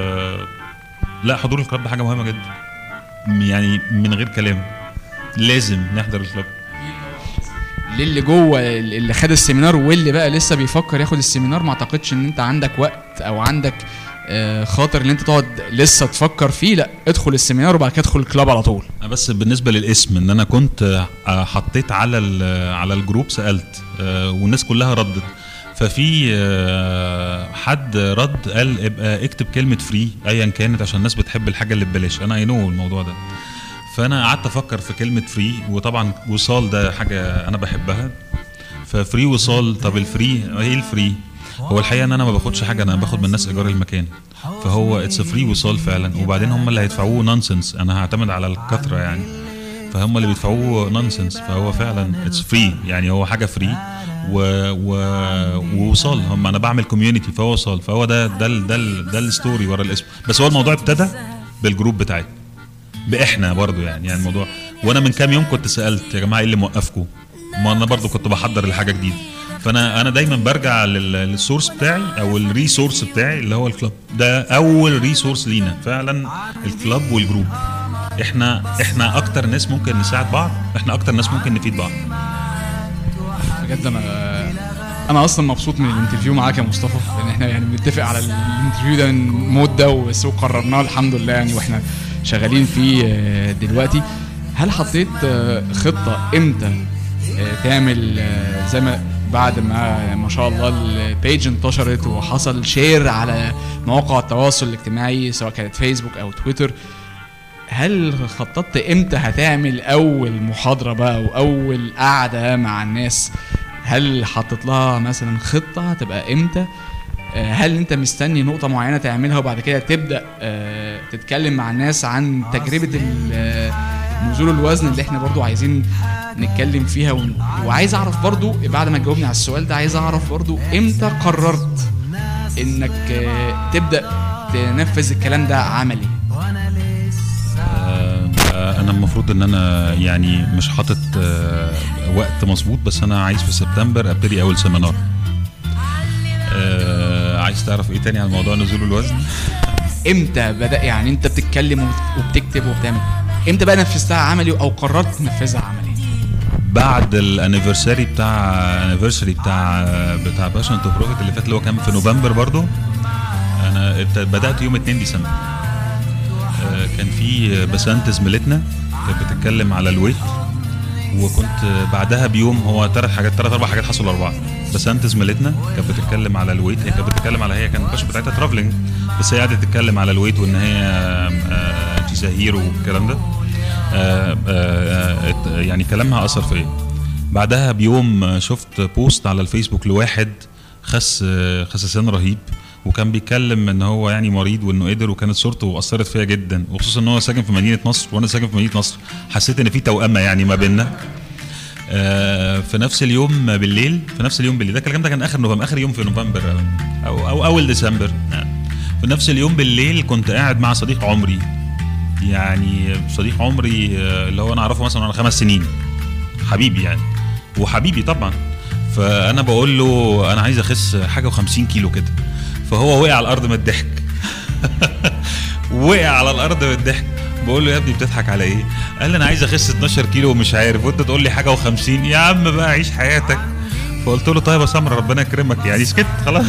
لا حضور الكلاب ده حاجه مهمه جدا يعني من غير كلام لازم نحضر الكلاب للي جوه اللي خد السيمينار واللي بقى لسه بيفكر ياخد السيمينار ما اعتقدش ان انت عندك وقت او عندك آه، خاطر ان انت تقعد لسه تفكر فيه لا ادخل السيمينار وبعد كده ادخل الكلاب على طول أنا بس بالنسبه للاسم ان انا كنت آه، حطيت على ال- على الجروب سالت آه، والناس كلها ردت ففي آه، حد رد قال ابقى اكتب كلمه فري ايا كانت عشان الناس بتحب الحاجه اللي ببلاش انا اي نو الموضوع ده فانا قعدت افكر في كلمه فري وطبعا وصال ده حاجه انا بحبها ففري وصال طب الفري ايه الفري هو الحقيقه ان انا ما باخدش حاجه انا باخد من الناس ايجار المكان فهو اتس فري وصال فعلا وبعدين هم اللي هيدفعوه نونسنس انا هعتمد على الكثره يعني فهم اللي بيدفعوه نونسنس فهو فعلا اتس فري يعني هو حاجه فري و... و... ووصال هم انا بعمل كوميونتي فهو وصال فهو ده ده ال- ده ال- ده الستوري ورا الاسم بس هو الموضوع ابتدى بالجروب بتاعي باحنا برضو يعني يعني الموضوع وانا من كام يوم كنت سالت يا جماعه ايه اللي موقفكم ما انا برضو كنت بحضر لحاجه جديده فانا انا دايما برجع لل- للسورس بتاعي او الريسورس بتاعي اللي هو الكلاب ده اول ريسورس لينا فعلا الكلاب والجروب احنا احنا اكتر ناس ممكن نساعد بعض احنا اكتر ناس ممكن نفيد بعض بجد انا انا اصلا مبسوط من الانترفيو معاك يا مصطفى لان احنا يعني بنتفق على الانترفيو ده من مده بس وقررناه الحمد لله يعني واحنا شغالين فيه آه، دلوقتي هل حطيت آه، خطه امتى آه، تعمل آه، زي ما بعد ما ما شاء الله البيج انتشرت وحصل شير على مواقع التواصل الاجتماعي سواء كانت فيسبوك او تويتر هل خططت امتى هتعمل اول محاضره بقى واول قعده مع الناس هل حطيت لها مثلا خطه هتبقى امتى آه، هل انت مستني نقطه معينه تعملها وبعد كده تبدا آه، تتكلم مع الناس عن تجربه ال- آه، نزول الوزن اللي احنا برضو عايزين نتكلم فيها ون- وعايز اعرف برضو بعد ما تجاوبني على السؤال ده عايز اعرف برضو امتى قررت انك آه، تبدا تنفذ الكلام ده عملي آه، آه، انا المفروض ان انا يعني مش حاطط آه، وقت مظبوط بس انا عايز في سبتمبر ابتدي اول سيمينار آه، عايز تعرف ايه تاني عن موضوع نزول الوزن امتى بدا يعني انت بتتكلم وبت- وبتكتب وبتعمل امتى بقى نفذتها عملي او قررت تنفذها عملي بعد الانيفرساري بتاع انيفرساري بتاع بتاع باشن تو بروفيت اللي فات اللي هو كان في نوفمبر برضو انا ابت- بدات يوم 2 ديسمبر آه، كان في بسنت زميلتنا كانت بتتكلم على الويت وكنت بعدها بيوم هو ثلاث حاجات ثلاث اربع حاجات حصلوا اربعه بسنت زميلتنا كانت بتتكلم على الويت هي كانت بتتكلم على هي كان الباشن بتاعتها ترافلنج بس هي قعدت تتكلم على الويت وان هي انتي زهير والكلام ده آه، آه، ات- يعني كلامها اثر فيا بعدها بيوم آه، شفت بوست على الفيسبوك لواحد خس آه، خسسان رهيب وكان بيتكلم ان هو يعني مريض وانه قدر وكانت صورته اثرت فيا جدا وخصوصا ان هو ساكن في مدينه نصر وانا ساكن في مدينه نصر حسيت ان في توأمه يعني ما بيننا آه، في نفس اليوم بالليل في نفس اليوم بالليل ده الكلام ده كان اخر نوفمبر اخر يوم في نوفمبر او او اول ديسمبر آه. في نفس اليوم بالليل كنت قاعد مع صديق عمري يعني صديق عمري آه، اللي هو انا اعرفه مثلا وانا خمس سنين حبيبي يعني وحبيبي طبعا فانا بقول له انا عايز اخس حاجه و50 كيلو كده فهو وقع على الارض من الضحك وقع على الارض من الضحك بقول له يا ابني بتضحك على ايه؟ قال لي انا عايز اخس 12 كيلو ومش عارف وانت تقول لي حاجه و50 يا عم بقى عيش حياتك فقلت له طيب يا سمره ربنا يكرمك يعني سكت خلاص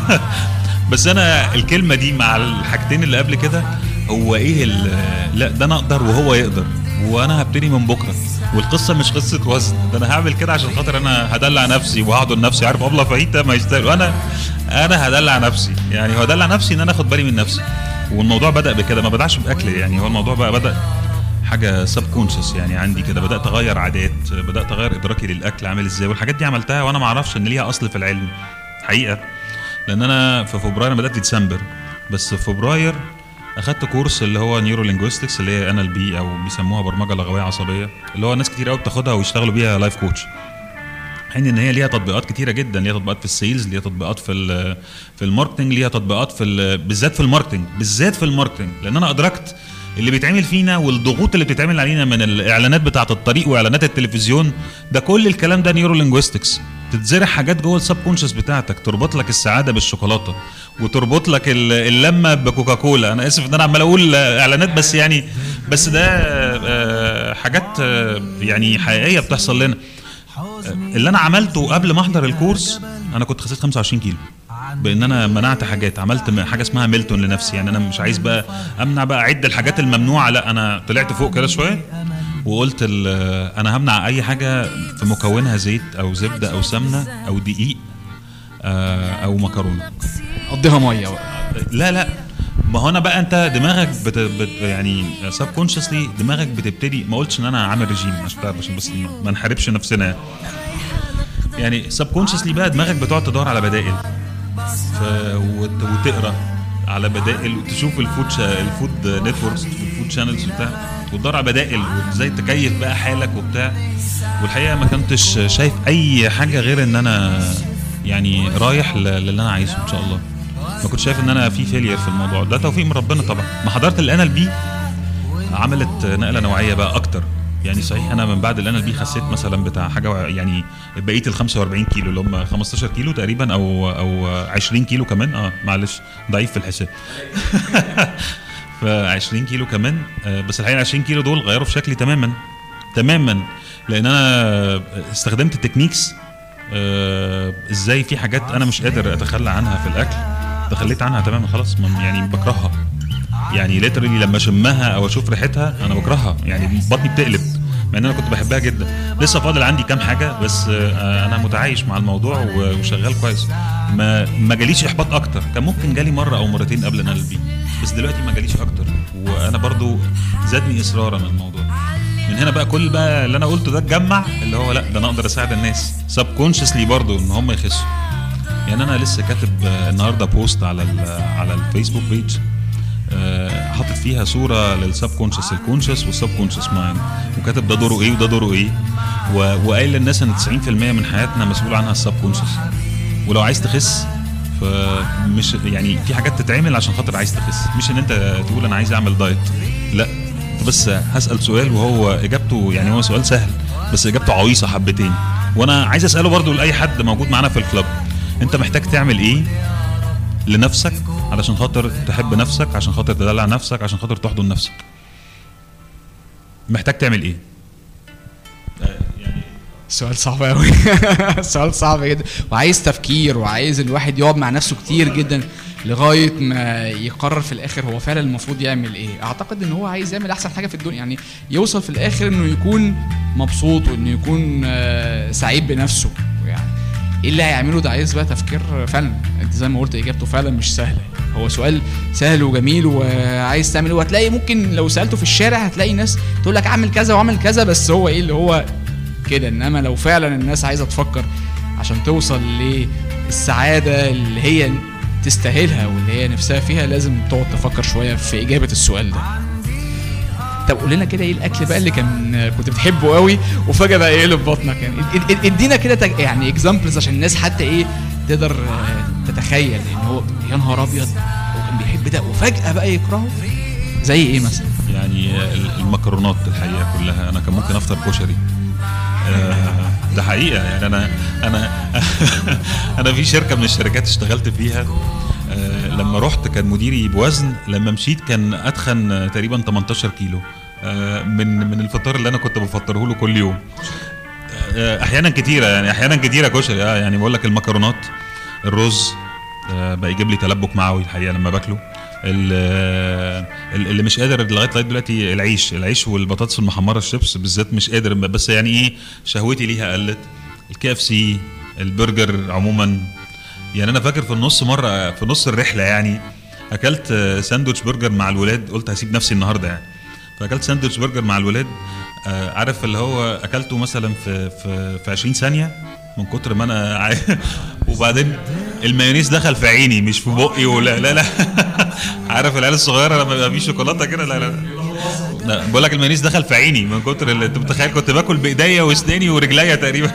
بس انا الكلمه دي مع الحاجتين اللي قبل كده هو ايه ال- لا ده انا اقدر وهو يقدر وانا هبتدي من بكره والقصه مش قصه وزن ده انا هعمل كده عشان خاطر انا هدلع نفسي وهعضل نفسي عارف ابله فاهيتا ما يستاهل وانا انا هدلع نفسي يعني هو هدلع نفسي ان انا اخد بالي من نفسي والموضوع بدا بكده ما بداش باكل يعني هو الموضوع بقى بدا حاجه سب كونشس يعني عندي كده بدات اغير عادات بدات اغير ادراكي للاكل عامل ازاي والحاجات دي عملتها وانا ما اعرفش ان ليها اصل في العلم حقيقه لان انا في فبراير انا بدات في ديسمبر بس في فبراير اخدت كورس اللي هو نيورو لينجويستكس اللي هي ان ال بي او بيسموها برمجه لغويه عصبيه اللي هو ناس كتير قوي بتاخدها ويشتغلوا بيها لايف كوتش حين ان هي ليها تطبيقات كتيره جدا ليها تطبيقات في السيلز ليها تطبيقات في ال- في الماركتنج ليها تطبيقات في ال- بالذات في الماركتنج بالذات في الماركتنج لان انا ادركت اللي بيتعمل فينا والضغوط اللي بتتعمل علينا من الاعلانات بتاعه الطريق واعلانات التلفزيون ده كل الكلام ده نيورو لينجويستكس تتزرع حاجات جوه السب كونشس بتاعتك تربط لك السعاده بالشوكولاته وتربط لك ال- اللمه بكوكاكولا انا اسف ان انا عمال اقول اعلانات بس يعني بس ده آه، حاجات آه، يعني حقيقيه بتحصل لنا اللي انا عملته قبل ما احضر الكورس انا كنت خسيت 25 كيلو بان انا منعت حاجات عملت م- حاجه اسمها ميلتون لنفسي يعني انا مش عايز بقى امنع بقى اعد الحاجات الممنوعه لا انا طلعت فوق كده شويه وقلت ال- انا همنع اي حاجه في مكونها زيت او زبده او سمنه او دقيق آه، او مكرونه قضيها ميه بقى لا لا ما هو انا بقى انت دماغك بت... بت... يعني سب كونشسلي دماغك بتبتدي ما قلتش ان انا عامل رجيم عشان تعرف عشان بس ما- ما نحاربش نفسنا يعني. يعني سب كونشسلي بقى دماغك بتقعد تدور على بدائل ف... وت... وتقرا على بدائل وتشوف الفود شا... الفود نتوركس الفود شانلز وبتاع وتدور على بدائل وازاي تكيف بقى حالك وبتاع والحقيقه ما كنتش شايف اي حاجه غير ان انا يعني رايح ل- للي انا عايزه ان شاء الله ما كنتش شايف ان انا في فيلير في الموضوع ده توفيق من ربنا طبعا ما حضرت الان ال بي عملت نقله نوعيه بقى اكتر يعني صحيح انا من بعد الان ال بي خسيت مثلا بتاع حاجه وع- يعني بقيه ال 45 كيلو اللي هم 15 كيلو تقريبا او او 20 كيلو كمان اه معلش ضعيف في الحساب ف 20 كيلو كمان آه، بس الحقيقه 20 كيلو دول غيروا في شكلي تماما تماما لان انا استخدمت تكنيكس آه، ازاي في حاجات انا مش قادر اتخلى عنها في الاكل تخليت عنها تماما خلاص ما- يعني بكرهها يعني ليترلي لما اشمها او اشوف ريحتها انا بكرهها يعني بطني بتقلب مع ان انا كنت بحبها جدا لسه فاضل عندي كام حاجه بس آه، انا متعايش مع الموضوع و- وشغال كويس ما ما جاليش احباط اكتر كان ممكن جالي مره او مرتين قبل انا البي بس دلوقتي ما جاليش اكتر وانا برضو زادني اصرارا الموضوع من هنا بقى كل بقى اللي انا قلته ده اتجمع اللي هو لا ده انا اقدر اساعد الناس سب كونشسلي برضو ان هم يخسوا يعني انا لسه كاتب آه، النهارده بوست على ال- على الفيسبوك بيج آه، حاطط فيها صوره للسب كونشس الكونشس والسب كونشس مايند وكاتب ده دوره ايه وده دوره ايه و- وقايل للناس ان 90% من حياتنا مسؤول عنها السب كونشس ولو عايز تخس فمش يعني في حاجات تتعمل عشان خاطر عايز تخس مش ان انت تقول انا عايز اعمل دايت لا انت بس هسال سؤال وهو اجابته يعني هو سؤال سهل بس اجابته عويصه حبتين وانا عايز اساله برضو لاي حد موجود معانا في الكلاب انت محتاج تعمل ايه لنفسك علشان خاطر تحب نفسك عشان خاطر تدلع نفسك عشان خاطر تحضن نفسك محتاج تعمل ايه سؤال صعب قوي سؤال صعب جدا وعايز تفكير وعايز الواحد يقعد مع نفسه كتير جدا لغايه ما يقرر في الاخر هو فعلا المفروض يعمل ايه اعتقد ان هو عايز يعمل احسن حاجه في الدنيا يعني يوصل في الاخر انه يكون مبسوط وانه يكون آه، سعيد بنفسه يعني ايه اللي هيعمله ده عايز بقى تفكير فعلا انت زي ما قلت اجابته فعلا مش سهله هو سؤال سهل وجميل وعايز تعمل ايه وهتلاقي ممكن لو سالته في الشارع هتلاقي ناس تقول لك اعمل كذا واعمل كذا بس هو ايه اللي هو كده انما لو فعلا الناس عايزه تفكر عشان توصل للسعاده اللي هي تستاهلها واللي هي نفسها فيها لازم تقعد تفكر شويه في اجابه السؤال ده طب قول لنا كده ايه الاكل بقى اللي كان كنت بتحبه قوي وفجاه بقى يقلب بطنك يعني اد- اد- ادينا كده تج- يعني اكزامبلز عشان الناس حتى ايه تقدر آه، تتخيل ان هو يا نهار ابيض هو كان بيحب ده وفجاه بقى يكرهه زي ايه مثلا يعني ال- المكرونات الحقيقه كلها انا كان ممكن افطر كشري آه، ده حقيقه يعني انا انا انا في شركه من الشركات اشتغلت فيها آه، لما رحت كان مديري بوزن لما مشيت كان اتخن آه، تقريبا 18 كيلو آه، من من الفطار اللي انا كنت بفطره له كل يوم آه، احيانا كتيره يعني احيانا كتيره كشري اه يعني بقول لك المكرونات الرز آه، بقى يجيب لي تلبك معوي الحقيقه لما باكله ال- آه، ال- اللي مش قادر لغايه لغايه دلوقتي العيش العيش والبطاطس المحمره الشيبس بالذات مش قادر بس يعني ايه شهوتي ليها قلت الكي اف سي البرجر عموما يعني انا فاكر في النص مره في نص الرحله يعني اكلت آه، ساندوتش برجر مع الولاد قلت هسيب نفسي النهارده يعني فاكلت ساندوتش برجر مع الولاد آه، عارف اللي هو اكلته مثلا في في في 20 ثانيه من كتر ما انا عاي... وبعدين المايونيز دخل في عيني مش في بقي ولا لا لا عارف العيال الصغيره لما يبقى فيه شوكولاته كده لا لا لا بقول لك المايونيز دخل في عيني من كتر اللي انت متخيل كنت باكل بايديا واسناني ورجليا تقريبا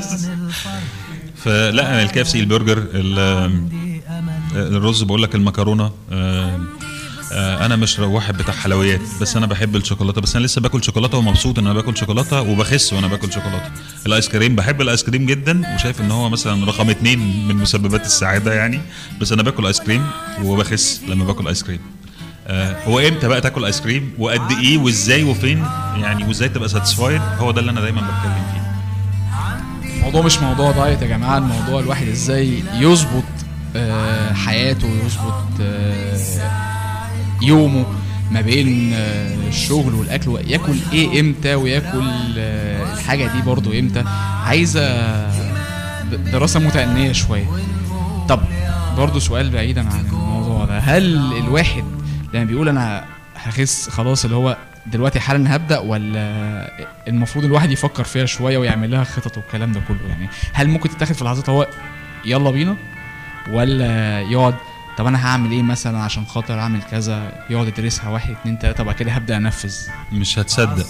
فلا انا الكي اف سي البرجر ال- الرز بقول لك المكرونه آه، آه، انا مش واحد بتاع حلويات بس انا بحب الشوكولاته بس انا لسه باكل شوكولاته ومبسوط ان انا باكل شوكولاته وبخس وانا باكل شوكولاته الايس كريم بحب الايس كريم جدا وشايف ان هو مثلا رقم اتنين من مسببات السعاده يعني بس انا باكل ايس كريم وبخس لما باكل ايس كريم آه، هو امتى بقى تاكل ايس كريم وقد ايه وازاي وفين يعني وازاي تبقى ساتسفايد هو ده اللي انا دايما بتكلم فيه الموضوع مش موضوع دايت يا جماعه الموضوع الواحد ازاي يظبط آه، حياته ويظبط آه، يومه ما بين آه، الشغل والاكل وياكل ايه امتى وياكل آه، الحاجه دي برضو امتى عايزه د- دراسه متأنية شويه طب برضو سؤال بعيدا عن الموضوع ده هل الواحد لما بيقول انا هخس خلاص اللي هو دلوقتي حالا هبدا ولا المفروض الواحد يفكر فيها شويه ويعمل لها خطط والكلام ده كله يعني هل ممكن تتاخد في لحظات هو يلا بينا ولا يقعد طب انا هعمل ايه مثلا عشان خاطر اعمل كذا يقعد يدرسها واحد اتنين تلاته بعد كده هبدا انفذ مش هتصدق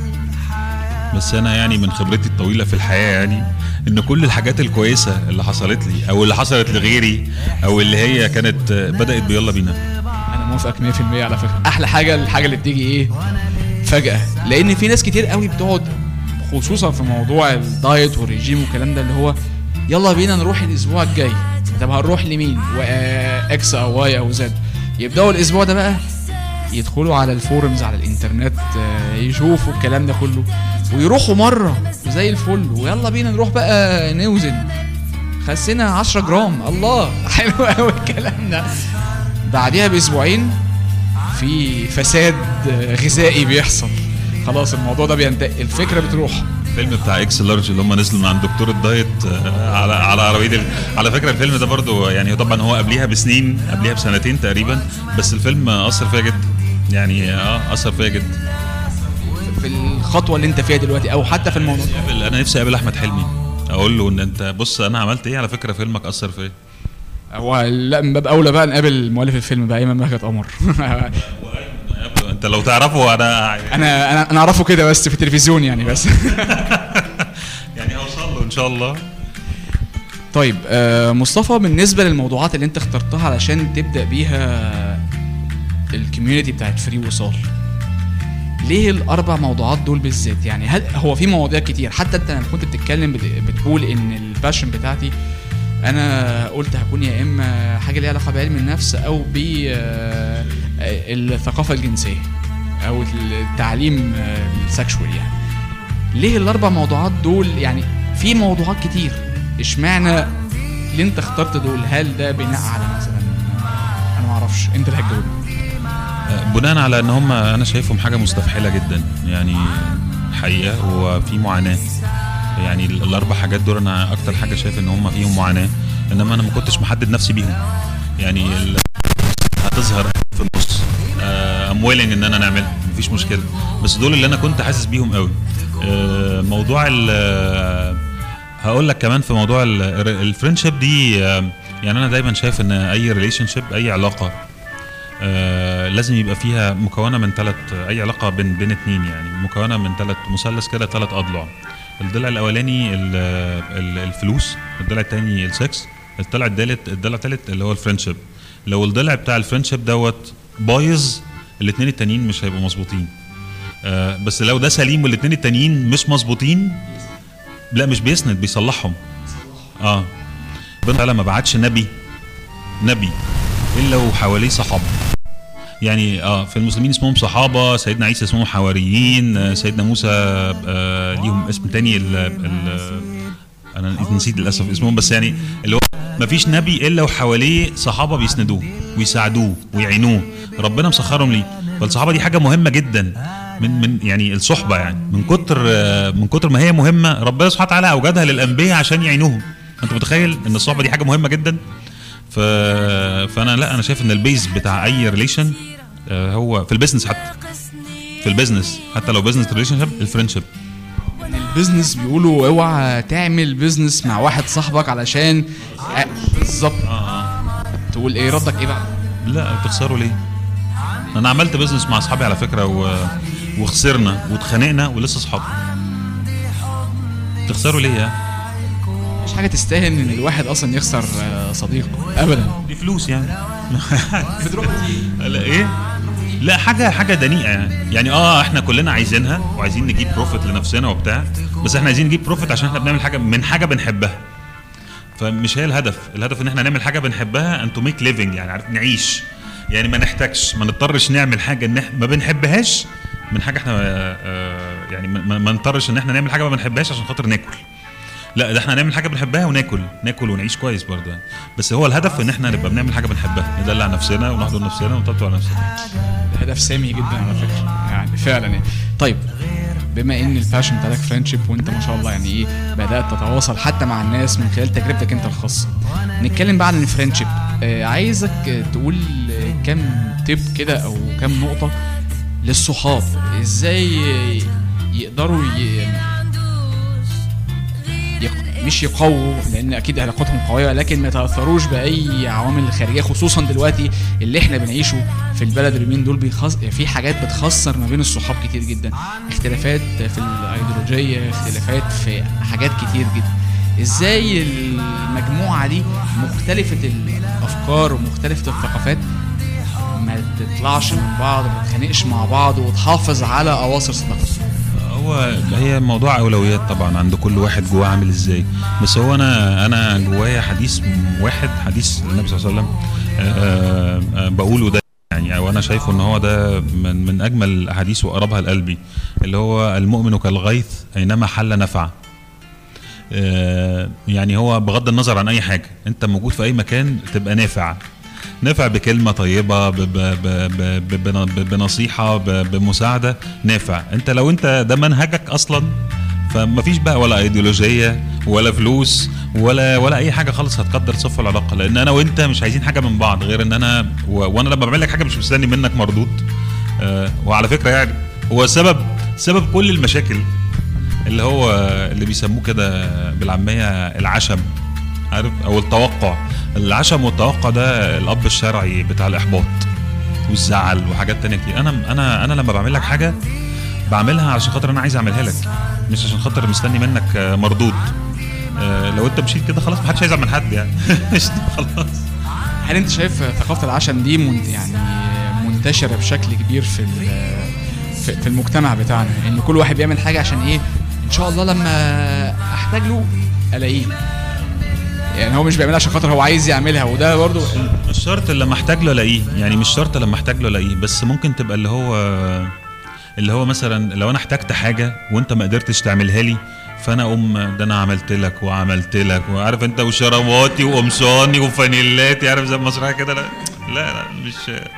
بس انا يعني من خبرتي الطويله في الحياه يعني ان كل الحاجات الكويسه اللي حصلت لي او اللي حصلت لغيري او اللي هي كانت بدات بيلا بينا انا موافقك 100% على فكره احلى حاجه الحاجه اللي بتيجي ايه فجاه لان في ناس كتير قوي بتقعد خصوصا في موضوع الدايت والريجيم والكلام ده اللي هو يلا بينا نروح الاسبوع الجاي طب هنروح لمين واكس او واي او زد يبداوا الاسبوع ده بقى يدخلوا على الفورمز على الانترنت آه، يشوفوا الكلام ده كله ويروحوا مره زي الفل ويلا بينا نروح بقى نوزن خسينا 10 جرام الله حلو قوي الكلام ده بعديها باسبوعين في فساد آه، غذائي بيحصل خلاص الموضوع ده بينتهي الفكره بتروح الفيلم بتاع اكس لارج اللي هم نزلوا من عند دكتور الدايت آه، على على عربيه ال- على فكره الفيلم ده برضو يعني طبعا هو قبليها بسنين قبليها بسنتين تقريبا بس الفيلم اثر فيا جدا يعني اه اثر فيا جدا في الخطوه اللي انت فيها دلوقتي او حتى في الموضوع قابل- انا نفسي اقابل احمد حلمي اقول له ان انت بص انا عملت ايه على فكره فيلمك اثر فيا هو لا من باب اولى بقى نقابل مؤلف الفيلم بقى ايمن مهجت قمر انت لو تعرفه انا انا انا انا اعرفه كده بس في التلفزيون يعني بس يعني هوصل له ان شاء الله طيب آه، مصطفى بالنسبه للموضوعات اللي انت اخترتها علشان تبدا بيها الكوميونتي بتاعت فري وصال ليه الاربع موضوعات دول بالذات يعني هل هو في مواضيع كتير حتى انت لما كنت بتتكلم بت- بتقول ان الباشن بتاعتي انا قلت هكون يا اما حاجه ليها علاقه بعلم النفس او ب آه، الثقافه الجنسيه او التعليم السكشوال يعني ليه الاربع موضوعات دول يعني في موضوعات كتير اشمعنى اللي انت اخترت دول هل ده بناء على مثلا انا ما اعرفش انت اللي هتجاوبني بناء على ان هم انا شايفهم حاجه مستفحله جدا يعني حقيقه وفي معاناه يعني ال- الاربع حاجات دول انا اكتر حاجه شايف ان هم فيهم معاناه انما انا ما كنتش محدد نفسي بيهم يعني ال- هتظهر في النص ام ويلنج ان انا نعملها مفيش مشكله بس دول اللي انا كنت حاسس بيهم قوي آه، موضوع ال هقول لك كمان في موضوع الفريندشيب دي آه، يعني انا دايما شايف ان اي ريليشن شيب اي علاقه آه لازم يبقى فيها مكونه من ثلاث اي علاقه بين بين اتنين يعني مكونه من ثلاث مثلث كده ثلاث اضلاع الضلع الاولاني ال- ال- الفلوس الضلع الثاني السكس الضلع الثالث الضلع الثالث اللي هو الفريندشيب لو الضلع بتاع الفريندشيب دوت بايظ الاثنين التانيين مش هيبقوا مظبوطين آه بس لو ده سليم والاثنين التانيين مش مظبوطين لا مش بيسند بيصلحهم اه ربنا تعالى ما بعتش نبي نبي الا وحواليه صحابه يعني اه في المسلمين اسمهم صحابه سيدنا عيسى اسمهم حواريين آه، سيدنا موسى آه ليهم اسم تاني ال ال انا نسيت للاسف اسمهم بس يعني اللي هو ما فيش نبي الا وحواليه صحابه بيسندوه ويساعدوه ويعينوه ربنا مسخرهم ليه فالصحابه دي حاجه مهمه جدا من من يعني الصحبه يعني من كتر آه، من كتر ما هي مهمه ربنا سبحانه وتعالى اوجدها للانبياء عشان يعينوهم انت متخيل ان الصحبه دي حاجه مهمه جدا ف... فانا لا انا شايف ان البيز بتاع اي ريليشن هو في البيزنس حتى في البيزنس حتى لو بيزنس ريليشن شيب الفريندشيب البيزنس بيقولوا اوعى تعمل بيزنس مع واحد صاحبك علشان آه، بالظبط تقول ايه ردك ايه بقى لا بتخسروا ليه؟ انا عملت بيزنس مع اصحابي على فكره و... وخسرنا واتخانقنا ولسه اصحاب تخسروا ليه يا؟ مش حاجه تستاهل ان الواحد اصلا يخسر آه، صديقه ابدا دي فلوس يعني لا ايه؟ لا حاجه حاجه دنيئه يعني يعني اه احنا كلنا عايزينها وعايزين نجيب بروفيت لنفسنا وبتاع بس احنا عايزين نجيب بروفيت عشان احنا بنعمل حاجه من حاجه بنحبها فمش هي الهدف الهدف ان احنا نعمل حاجه بنحبها ان تو ميك ليفنج يعني عارف نعيش يعني ما نحتاجش ما نضطرش نعمل حاجه ان احنا ما بنحبهاش من حاجه احنا آه، آه، يعني ما ما نضطرش ان احنا نعمل حاجه ما بنحبهاش عشان خاطر ناكل لا ده احنا نعمل حاجه بنحبها وناكل ناكل ونعيش كويس برضه يعني. بس هو الهدف ان احنا نبقى بنعمل حاجه بنحبها ندلع نفسنا ونحضر نفسنا ونطبطب على نفسنا هدف سامي جدا على فكره يعني فعلا يعني طيب بما ان الباشن بتاعتك فريندشيب وانت ما شاء الله يعني ايه بدات تتواصل حتى مع الناس من خلال تجربتك انت الخاصه نتكلم بقى عن الفريندشيب آه عايزك آه، تقول آه، كام تيب كده او كام نقطه للصحاب ازاي آه، يقدروا ي... يق... مش يقووا لان اكيد علاقاتهم قويه لكن ما يتاثروش باي عوامل خارجيه خصوصا دلوقتي اللي احنا بنعيشه في البلد اليومين دول بيخص... في حاجات بتخسر ما بين الصحاب كتير جدا اختلافات في الايديولوجيه اختلافات في حاجات كتير جدا ازاي المجموعه دي مختلفه الافكار ومختلفه الثقافات ما تطلعش من بعض وما تتخانقش مع بعض وتحافظ على اواصر صداقتها هو هي موضوع اولويات طبعا عند كل واحد جواه عامل ازاي بس هو انا انا جوايا حديث واحد حديث النبي صلى الله عليه وسلم آه، آه، بقوله ده يعني او انا شايفه ان هو ده من من اجمل الاحاديث واقربها لقلبي اللي هو المؤمن كالغيث اينما حل نفع آه، يعني هو بغض النظر عن اي حاجه انت موجود في اي مكان تبقى نافع نافع بكلمة طيبة ب ب ب ب ب بن- ب بنصيحة ب بمساعدة نافع انت لو انت ده منهجك اصلا فمفيش بقى ولا ايديولوجية ولا فلوس ولا ولا اي حاجة خالص هتقدر صف العلاقة لان انا وانت مش عايزين حاجة من بعض غير ان انا و وانا لما بعمل لك حاجة مش مستني منك مردود آه وعلى فكرة يعني هو سبب سبب كل المشاكل اللي هو اللي بيسموه كده بالعامية العشم عارف او التوقع العشم والتوقع ده الاب الشرعي بتاع الاحباط والزعل وحاجات تانية كتير انا انا انا لما بعمل لك حاجه بعملها علشان خاطر انا عايز اعملها لك مش عشان خاطر مستني منك آه، مردود آه، لو انت مشيت كده خلاص محدش هيزعل من حد يعني خلاص هل انت شايف ثقافه العشم دي من يعني منتشره بشكل كبير في ال- في في المجتمع بتاعنا ان كل واحد بيعمل حاجه عشان ايه ان شاء الله لما احتاج له الاقيه يعني هو مش بيعملها عشان خاطر هو عايز يعملها وده برضو مش شرط لما احتاج له الاقيه يعني مش شرط لما احتاج له الاقيه بس ممكن تبقى اللي هو اللي هو مثلا لو انا احتجت حاجه وانت ما قدرتش تعملها لي فانا اقوم ده انا عملت لك وعملت لك وعارف انت وشراباتي وقمصاني وفانيلاتي عارف زي المسرحيه كده لا لا لا مش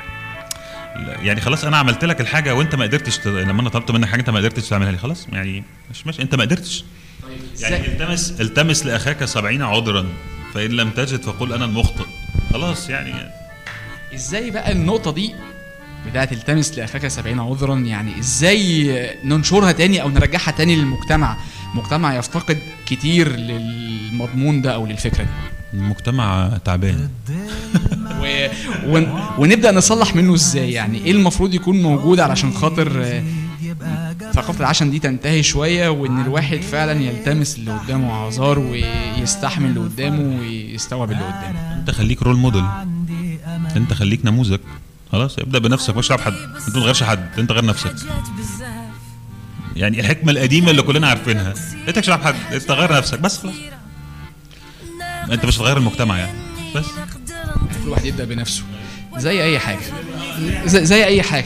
لا يعني خلاص انا عملت لك الحاجه وانت ما قدرتش ت... لما انا طلبت منك حاجه انت ما قدرتش تعملها لي خلاص يعني مش ماشي انت ما قدرتش يعني إزاي؟ التمس التمس لاخاك سبعين عذرا فان لم تجد فقل انا المخطئ خلاص يعني ازاي بقى النقطة دي بتاعت التمس لأخاك سبعين عذرا يعني ازاي ننشرها تاني او نرجعها تاني للمجتمع مجتمع يفتقد كتير للمضمون ده او للفكرة دي المجتمع تعبان و... ون... ونبدأ نصلح منه ازاي يعني ايه المفروض يكون موجود علشان خاطر آه، ثقافة العشم دي تنتهي شوية وان الواحد فعلا يلتمس اللي قدامه اعذار ويستحمل اللي قدامه ويستوعب اللي قدامه انت خليك رول موديل انت خليك نموذج خلاص ابدا بنفسك مش تعرف حد انت ما تغيرش حد انت غير نفسك يعني الحكمه القديمه اللي كلنا عارفينها انت مش تعرف حد انت غير نفسك بس خلاص انت مش هتغير المجتمع يعني بس كل واحد يبدا بنفسه زي اي حاجه زي, زي اي حاجه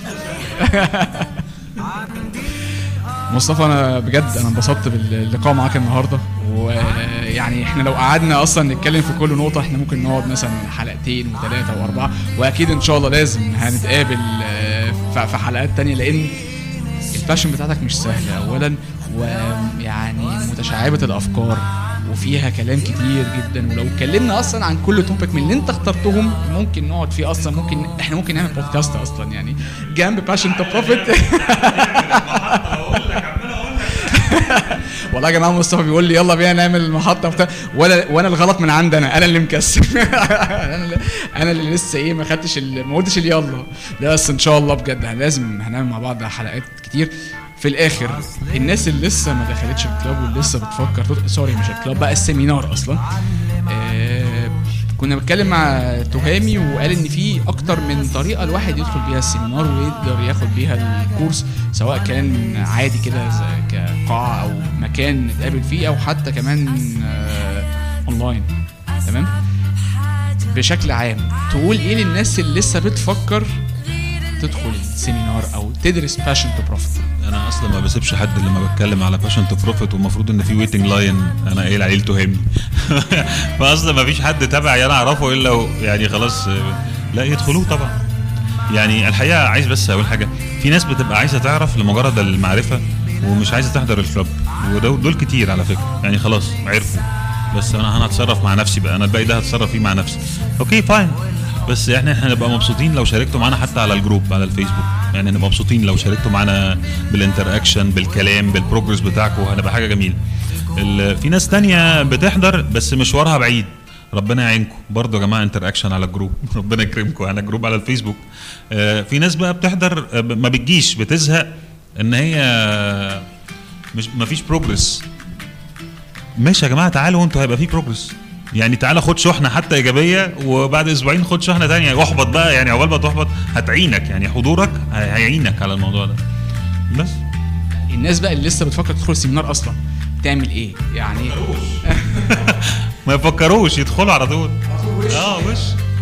مصطفى انا بجد انا انبسطت باللقاء معاك النهارده ويعني احنا لو قعدنا اصلا نتكلم في كل نقطه احنا ممكن نقعد مثلا حلقتين وثلاثه واربعه واكيد ان شاء الله لازم هنتقابل آه، ف- في حلقات تانية لان الباشن بتاعتك مش سهله اولا ويعني متشعبه الافكار وفيها كلام كتير جدا ولو اتكلمنا اصلا عن كل توبيك من اللي انت اخترتهم ممكن نقعد فيه اصلا ممكن احنا ممكن نعمل بودكاست اصلا يعني جنب باشن تو بروفيت والله يا جماعه مصطفى بيقول لي يلا بينا نعمل المحطه بتاع وانا وانا الغلط من عندي انا انا اللي مكسل انا اللي انا اللي لسه ايه ما خدتش ال- ما قلتش اللي يلا لا بس ان شاء الله بجد لازم هنعمل مع بعض حلقات كتير في الاخر الناس اللي لسه ما دخلتش الكلاب واللي لسه بتفكر تدخل سوري مش الكلاب بقى السيمينار اصلا آه كنا بنتكلم مع تهامي وقال ان في اكتر من طريقه الواحد يدخل بيها السيمينار ويقدر ياخد بيها الكورس سواء كان عادي كده زي كقاعه او مكان نتقابل فيه او حتى كمان آه اونلاين تمام بشكل عام تقول ايه للناس اللي لسه بتفكر تدخل السيمينار او تدرس باشن تو بروفيت انا اصلا ما بسيبش حد لما بتكلم على باشن تو بروفيت والمفروض ان في ويتنج لاين انا قايل عليه تهمني فاصلا ما فيش حد تبعي انا اعرفه الا هو يعني خلاص آه، لا يدخلوه طبعا يعني الحقيقه عايز بس اقول حاجه في ناس بتبقى عايزه تعرف لمجرد المعرفه ومش عايزه تحضر الكلاب ودول دول كتير على فكره يعني خلاص عرفوا بس انا انا هتصرف مع نفسي بقى انا الباقي ده هتصرف فيه مع نفسي اوكي فاين بس احنا احنا هنبقى مبسوطين لو شاركتوا معانا حتى على الجروب على الفيسبوك يعني هنبقى مبسوطين لو شاركتوا معانا بالانتر اكشن بالكلام بالبروجرس بتاعكم هنبقى حاجه جميله ال- في ناس تانية بتحضر بس مشوارها بعيد ربنا يعينكم برضه يا جماعه انتر اكشن على الجروب ربنا يكرمكم على الجروب على الفيسبوك آه، في ناس بقى بتحضر آه، ما بتجيش بتزهق ان هي مش ما فيش بروجرس ماشي يا جماعه تعالوا انتوا هيبقى في بروجرس يعني تعالى خد شحنه حتى ايجابيه وبعد اسبوعين خد شحنه تانية احبط بقى يعني عقبال ما تحبط هتعينك يعني حضورك هي- هيعينك على الموضوع ده بس الناس بقى اللي لسه بتفكر تدخل السيمينار اصلا تعمل ايه يعني ما يفكروش يدخلوا على طول اه وش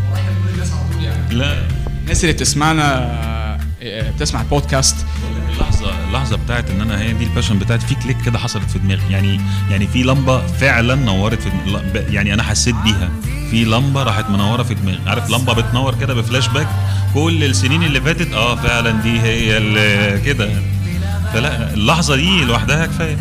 لا الناس اللي بتسمعنا آه، بتسمع البودكاست اللحظه اللحظه بتاعت ان انا هي دي الباشن بتاعت في كليك كده حصلت في دماغي يعني يعني في لمبه فعلا نورت في دماغي ب- يعني انا حسيت بيها في لمبه راحت منوره في دماغي عارف لمبه بتنور كده بفلاش باك كل السنين اللي فاتت اه فعلا دي هي اللي كده فلا اللحظه دي لوحدها كفايه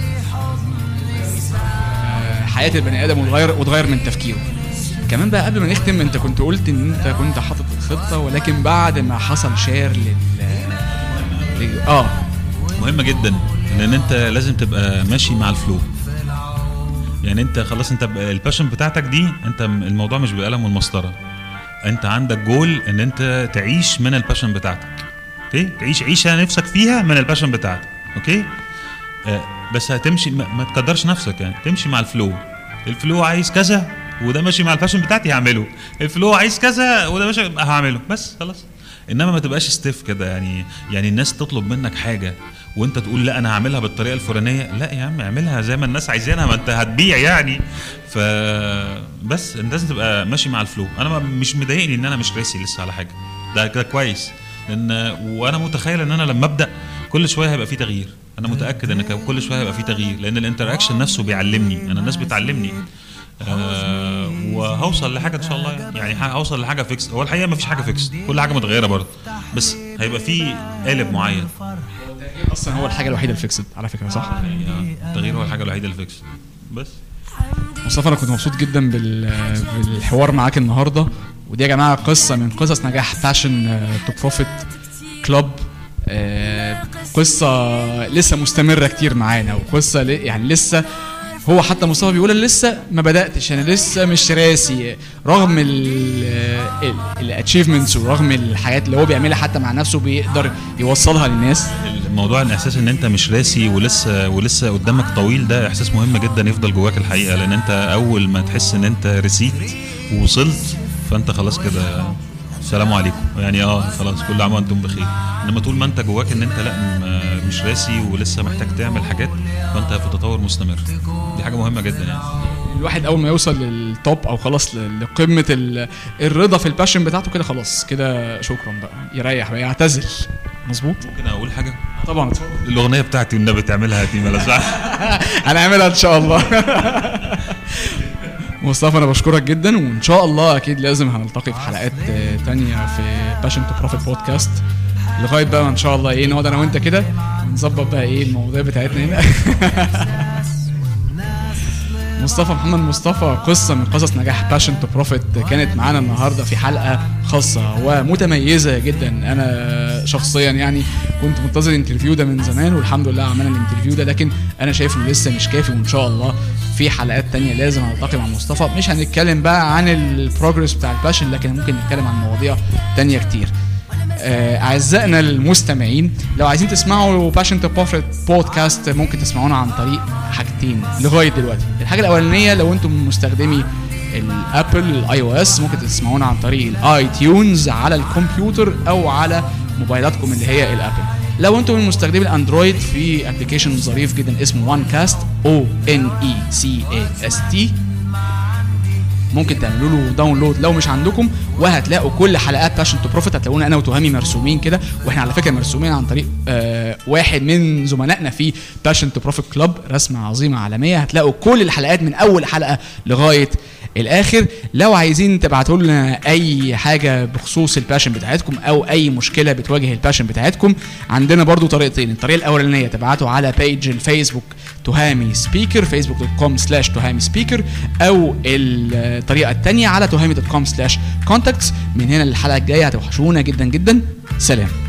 آه، حياه البني ادم وتغير وتغير من تفكيره كمان بقى قبل ما نختم انت كنت قلت ان انت كنت حاطط الخطه ولكن بعد ما حصل شير لل لل- اه مهمه جدا لان انت لازم تبقى ماشي مع الفلو يعني انت خلاص انت ب- الباشن بتاعتك دي انت م- الموضوع مش بالقلم والمسطره انت عندك جول ان انت تعيش من الباشن بتاعتك اوكي تعيش عيشه نفسك فيها من الباشن بتاعتك اوكي آه بس هتمشي ما, ما تقدرش نفسك يعني تمشي مع الفلو الفلو عايز كذا وده ماشي مع الفاشن بتاعتي هعمله الفلو عايز كذا وده ماشي هعمله بس خلاص انما ما تبقاش ستيف كده يعني يعني الناس تطلب منك حاجه وانت تقول لا انا هعملها بالطريقه الفلانيه لا يا عم اعملها زي ما الناس عايزينها ما انت هتبيع يعني ف بس انت لازم تبقى ماشي مع الفلو انا ما- مش مضايقني ان انا مش راسي لسه على حاجه ده كده كويس لان وانا متخيل ان انا لما ابدا كل شويه هيبقى في تغيير انا متاكد ان كان كل شويه هيبقى في تغيير لان الانتراكشن نفسه بيعلمني انا الناس بتعلمني آه وهوصل لحاجه ان شاء الله يعني, يعني ح- هوصل لحاجه فيكس هو الحقيقه ما فيش حاجه فيكس كل حاجه متغيره برضه بس هيبقى في قالب معين اصلا هو الحاجه الوحيده الفيكسد على فكره صح يعني التغيير هو الحاجه الوحيده الفيكس بس مصطفى انا كنت مبسوط جدا بال... بالحوار معاك النهارده ودي يا جماعه قصه من قصص نجاح باشن تو بروفيت كلوب قصه لسه مستمره كتير معانا وقصه ل... يعني لسه هو حتى مصطفى بيقول انا لسه ما بداتش انا لسه مش راسي رغم الاتشيفمنتس ورغم الحاجات اللي هو بيعملها حتى مع نفسه بيقدر يوصلها للناس الموضوع الاحساس ان انت مش راسي ولسه ولسه قدامك طويل ده احساس مهم جدا يفضل جواك الحقيقه لان انت اول ما تحس ان انت رسيت ووصلت فانت خلاص كده السلام عليكم يعني اه خلاص كل عام وانتم بخير انما طول ما انت جواك ان انت لا م- مش راسي ولسه محتاج تعمل حاجات فانت في تطور مستمر دي حاجه مهمه جدا يعني الواحد اول ما يوصل للتوب او خلاص ل- لقمه ال- الرضا في الباشن بتاعته كده خلاص كده شكرا بقى يريح بقى يعتزل مظبوط ممكن اقول حاجه طبعا اتفضل. الاغنيه بتاعتي والنبي تعملها دي ملا هنعملها ان شاء الله مصطفى انا بشكرك جدا وان شاء الله اكيد لازم هنلتقي في حلقات آه، تانية في باشن تو بروفيت بودكاست لغايه بقى ان شاء الله ايه نقعد انا وانت كده ونظبط بقى ايه المواضيع بتاعتنا هنا مصطفى محمد مصطفى قصة من قصص نجاح باشن تو بروفيت كانت معانا النهارده في حلقة خاصة ومتميزة جدا أنا شخصيا يعني كنت منتظر الانترفيو ده من زمان والحمد لله عملنا الانترفيو ده لكن أنا شايف إنه لسه مش كافي وإن شاء الله في حلقات تانية لازم هنلتقي مع مصطفى مش هنتكلم بقى عن البروجرس بتاع الباشن لكن ممكن نتكلم عن مواضيع تانية كتير آه، اعزائنا المستمعين لو عايزين تسمعوا باشن تو بروفيت بودكاست ممكن تسمعونا عن طريق حاجتين لغايه دلوقتي الحاجه الاولانيه لو انتم مستخدمي الابل الاي او اس ممكن تسمعونا عن طريق الاي تيونز على الكمبيوتر او على موبايلاتكم اللي هي الابل لو انتم من مستخدمي الاندرويد في ابلكيشن ظريف جدا اسمه وان كاست او ان اي سي اي اس تي ممكن تعملوا له داونلود لو مش عندكم وهتلاقوا كل حلقات باشن تو بروفيت هتلاقونا انا وتهامي مرسومين كده واحنا على فكره مرسومين عن طريق آه واحد من زملائنا في باشن تو بروفيت كلاب رسمه عظيمه عالميه هتلاقوا كل الحلقات من اول حلقه لغايه الاخر لو عايزين تبعتوا لنا اي حاجه بخصوص الباشن بتاعتكم او اي مشكله بتواجه الباشن بتاعتكم عندنا برضو طريقتين الطريقه الاولانيه تبعتوا على بيج الفيسبوك تهامي سبيكر فيسبوك دوت كوم سلاش تهامي سبيكر او الطريقه الثانيه على تهامي دوت كوم سلاش كونتاكتس من هنا للحلقه الجايه هتوحشونا جدا جدا سلام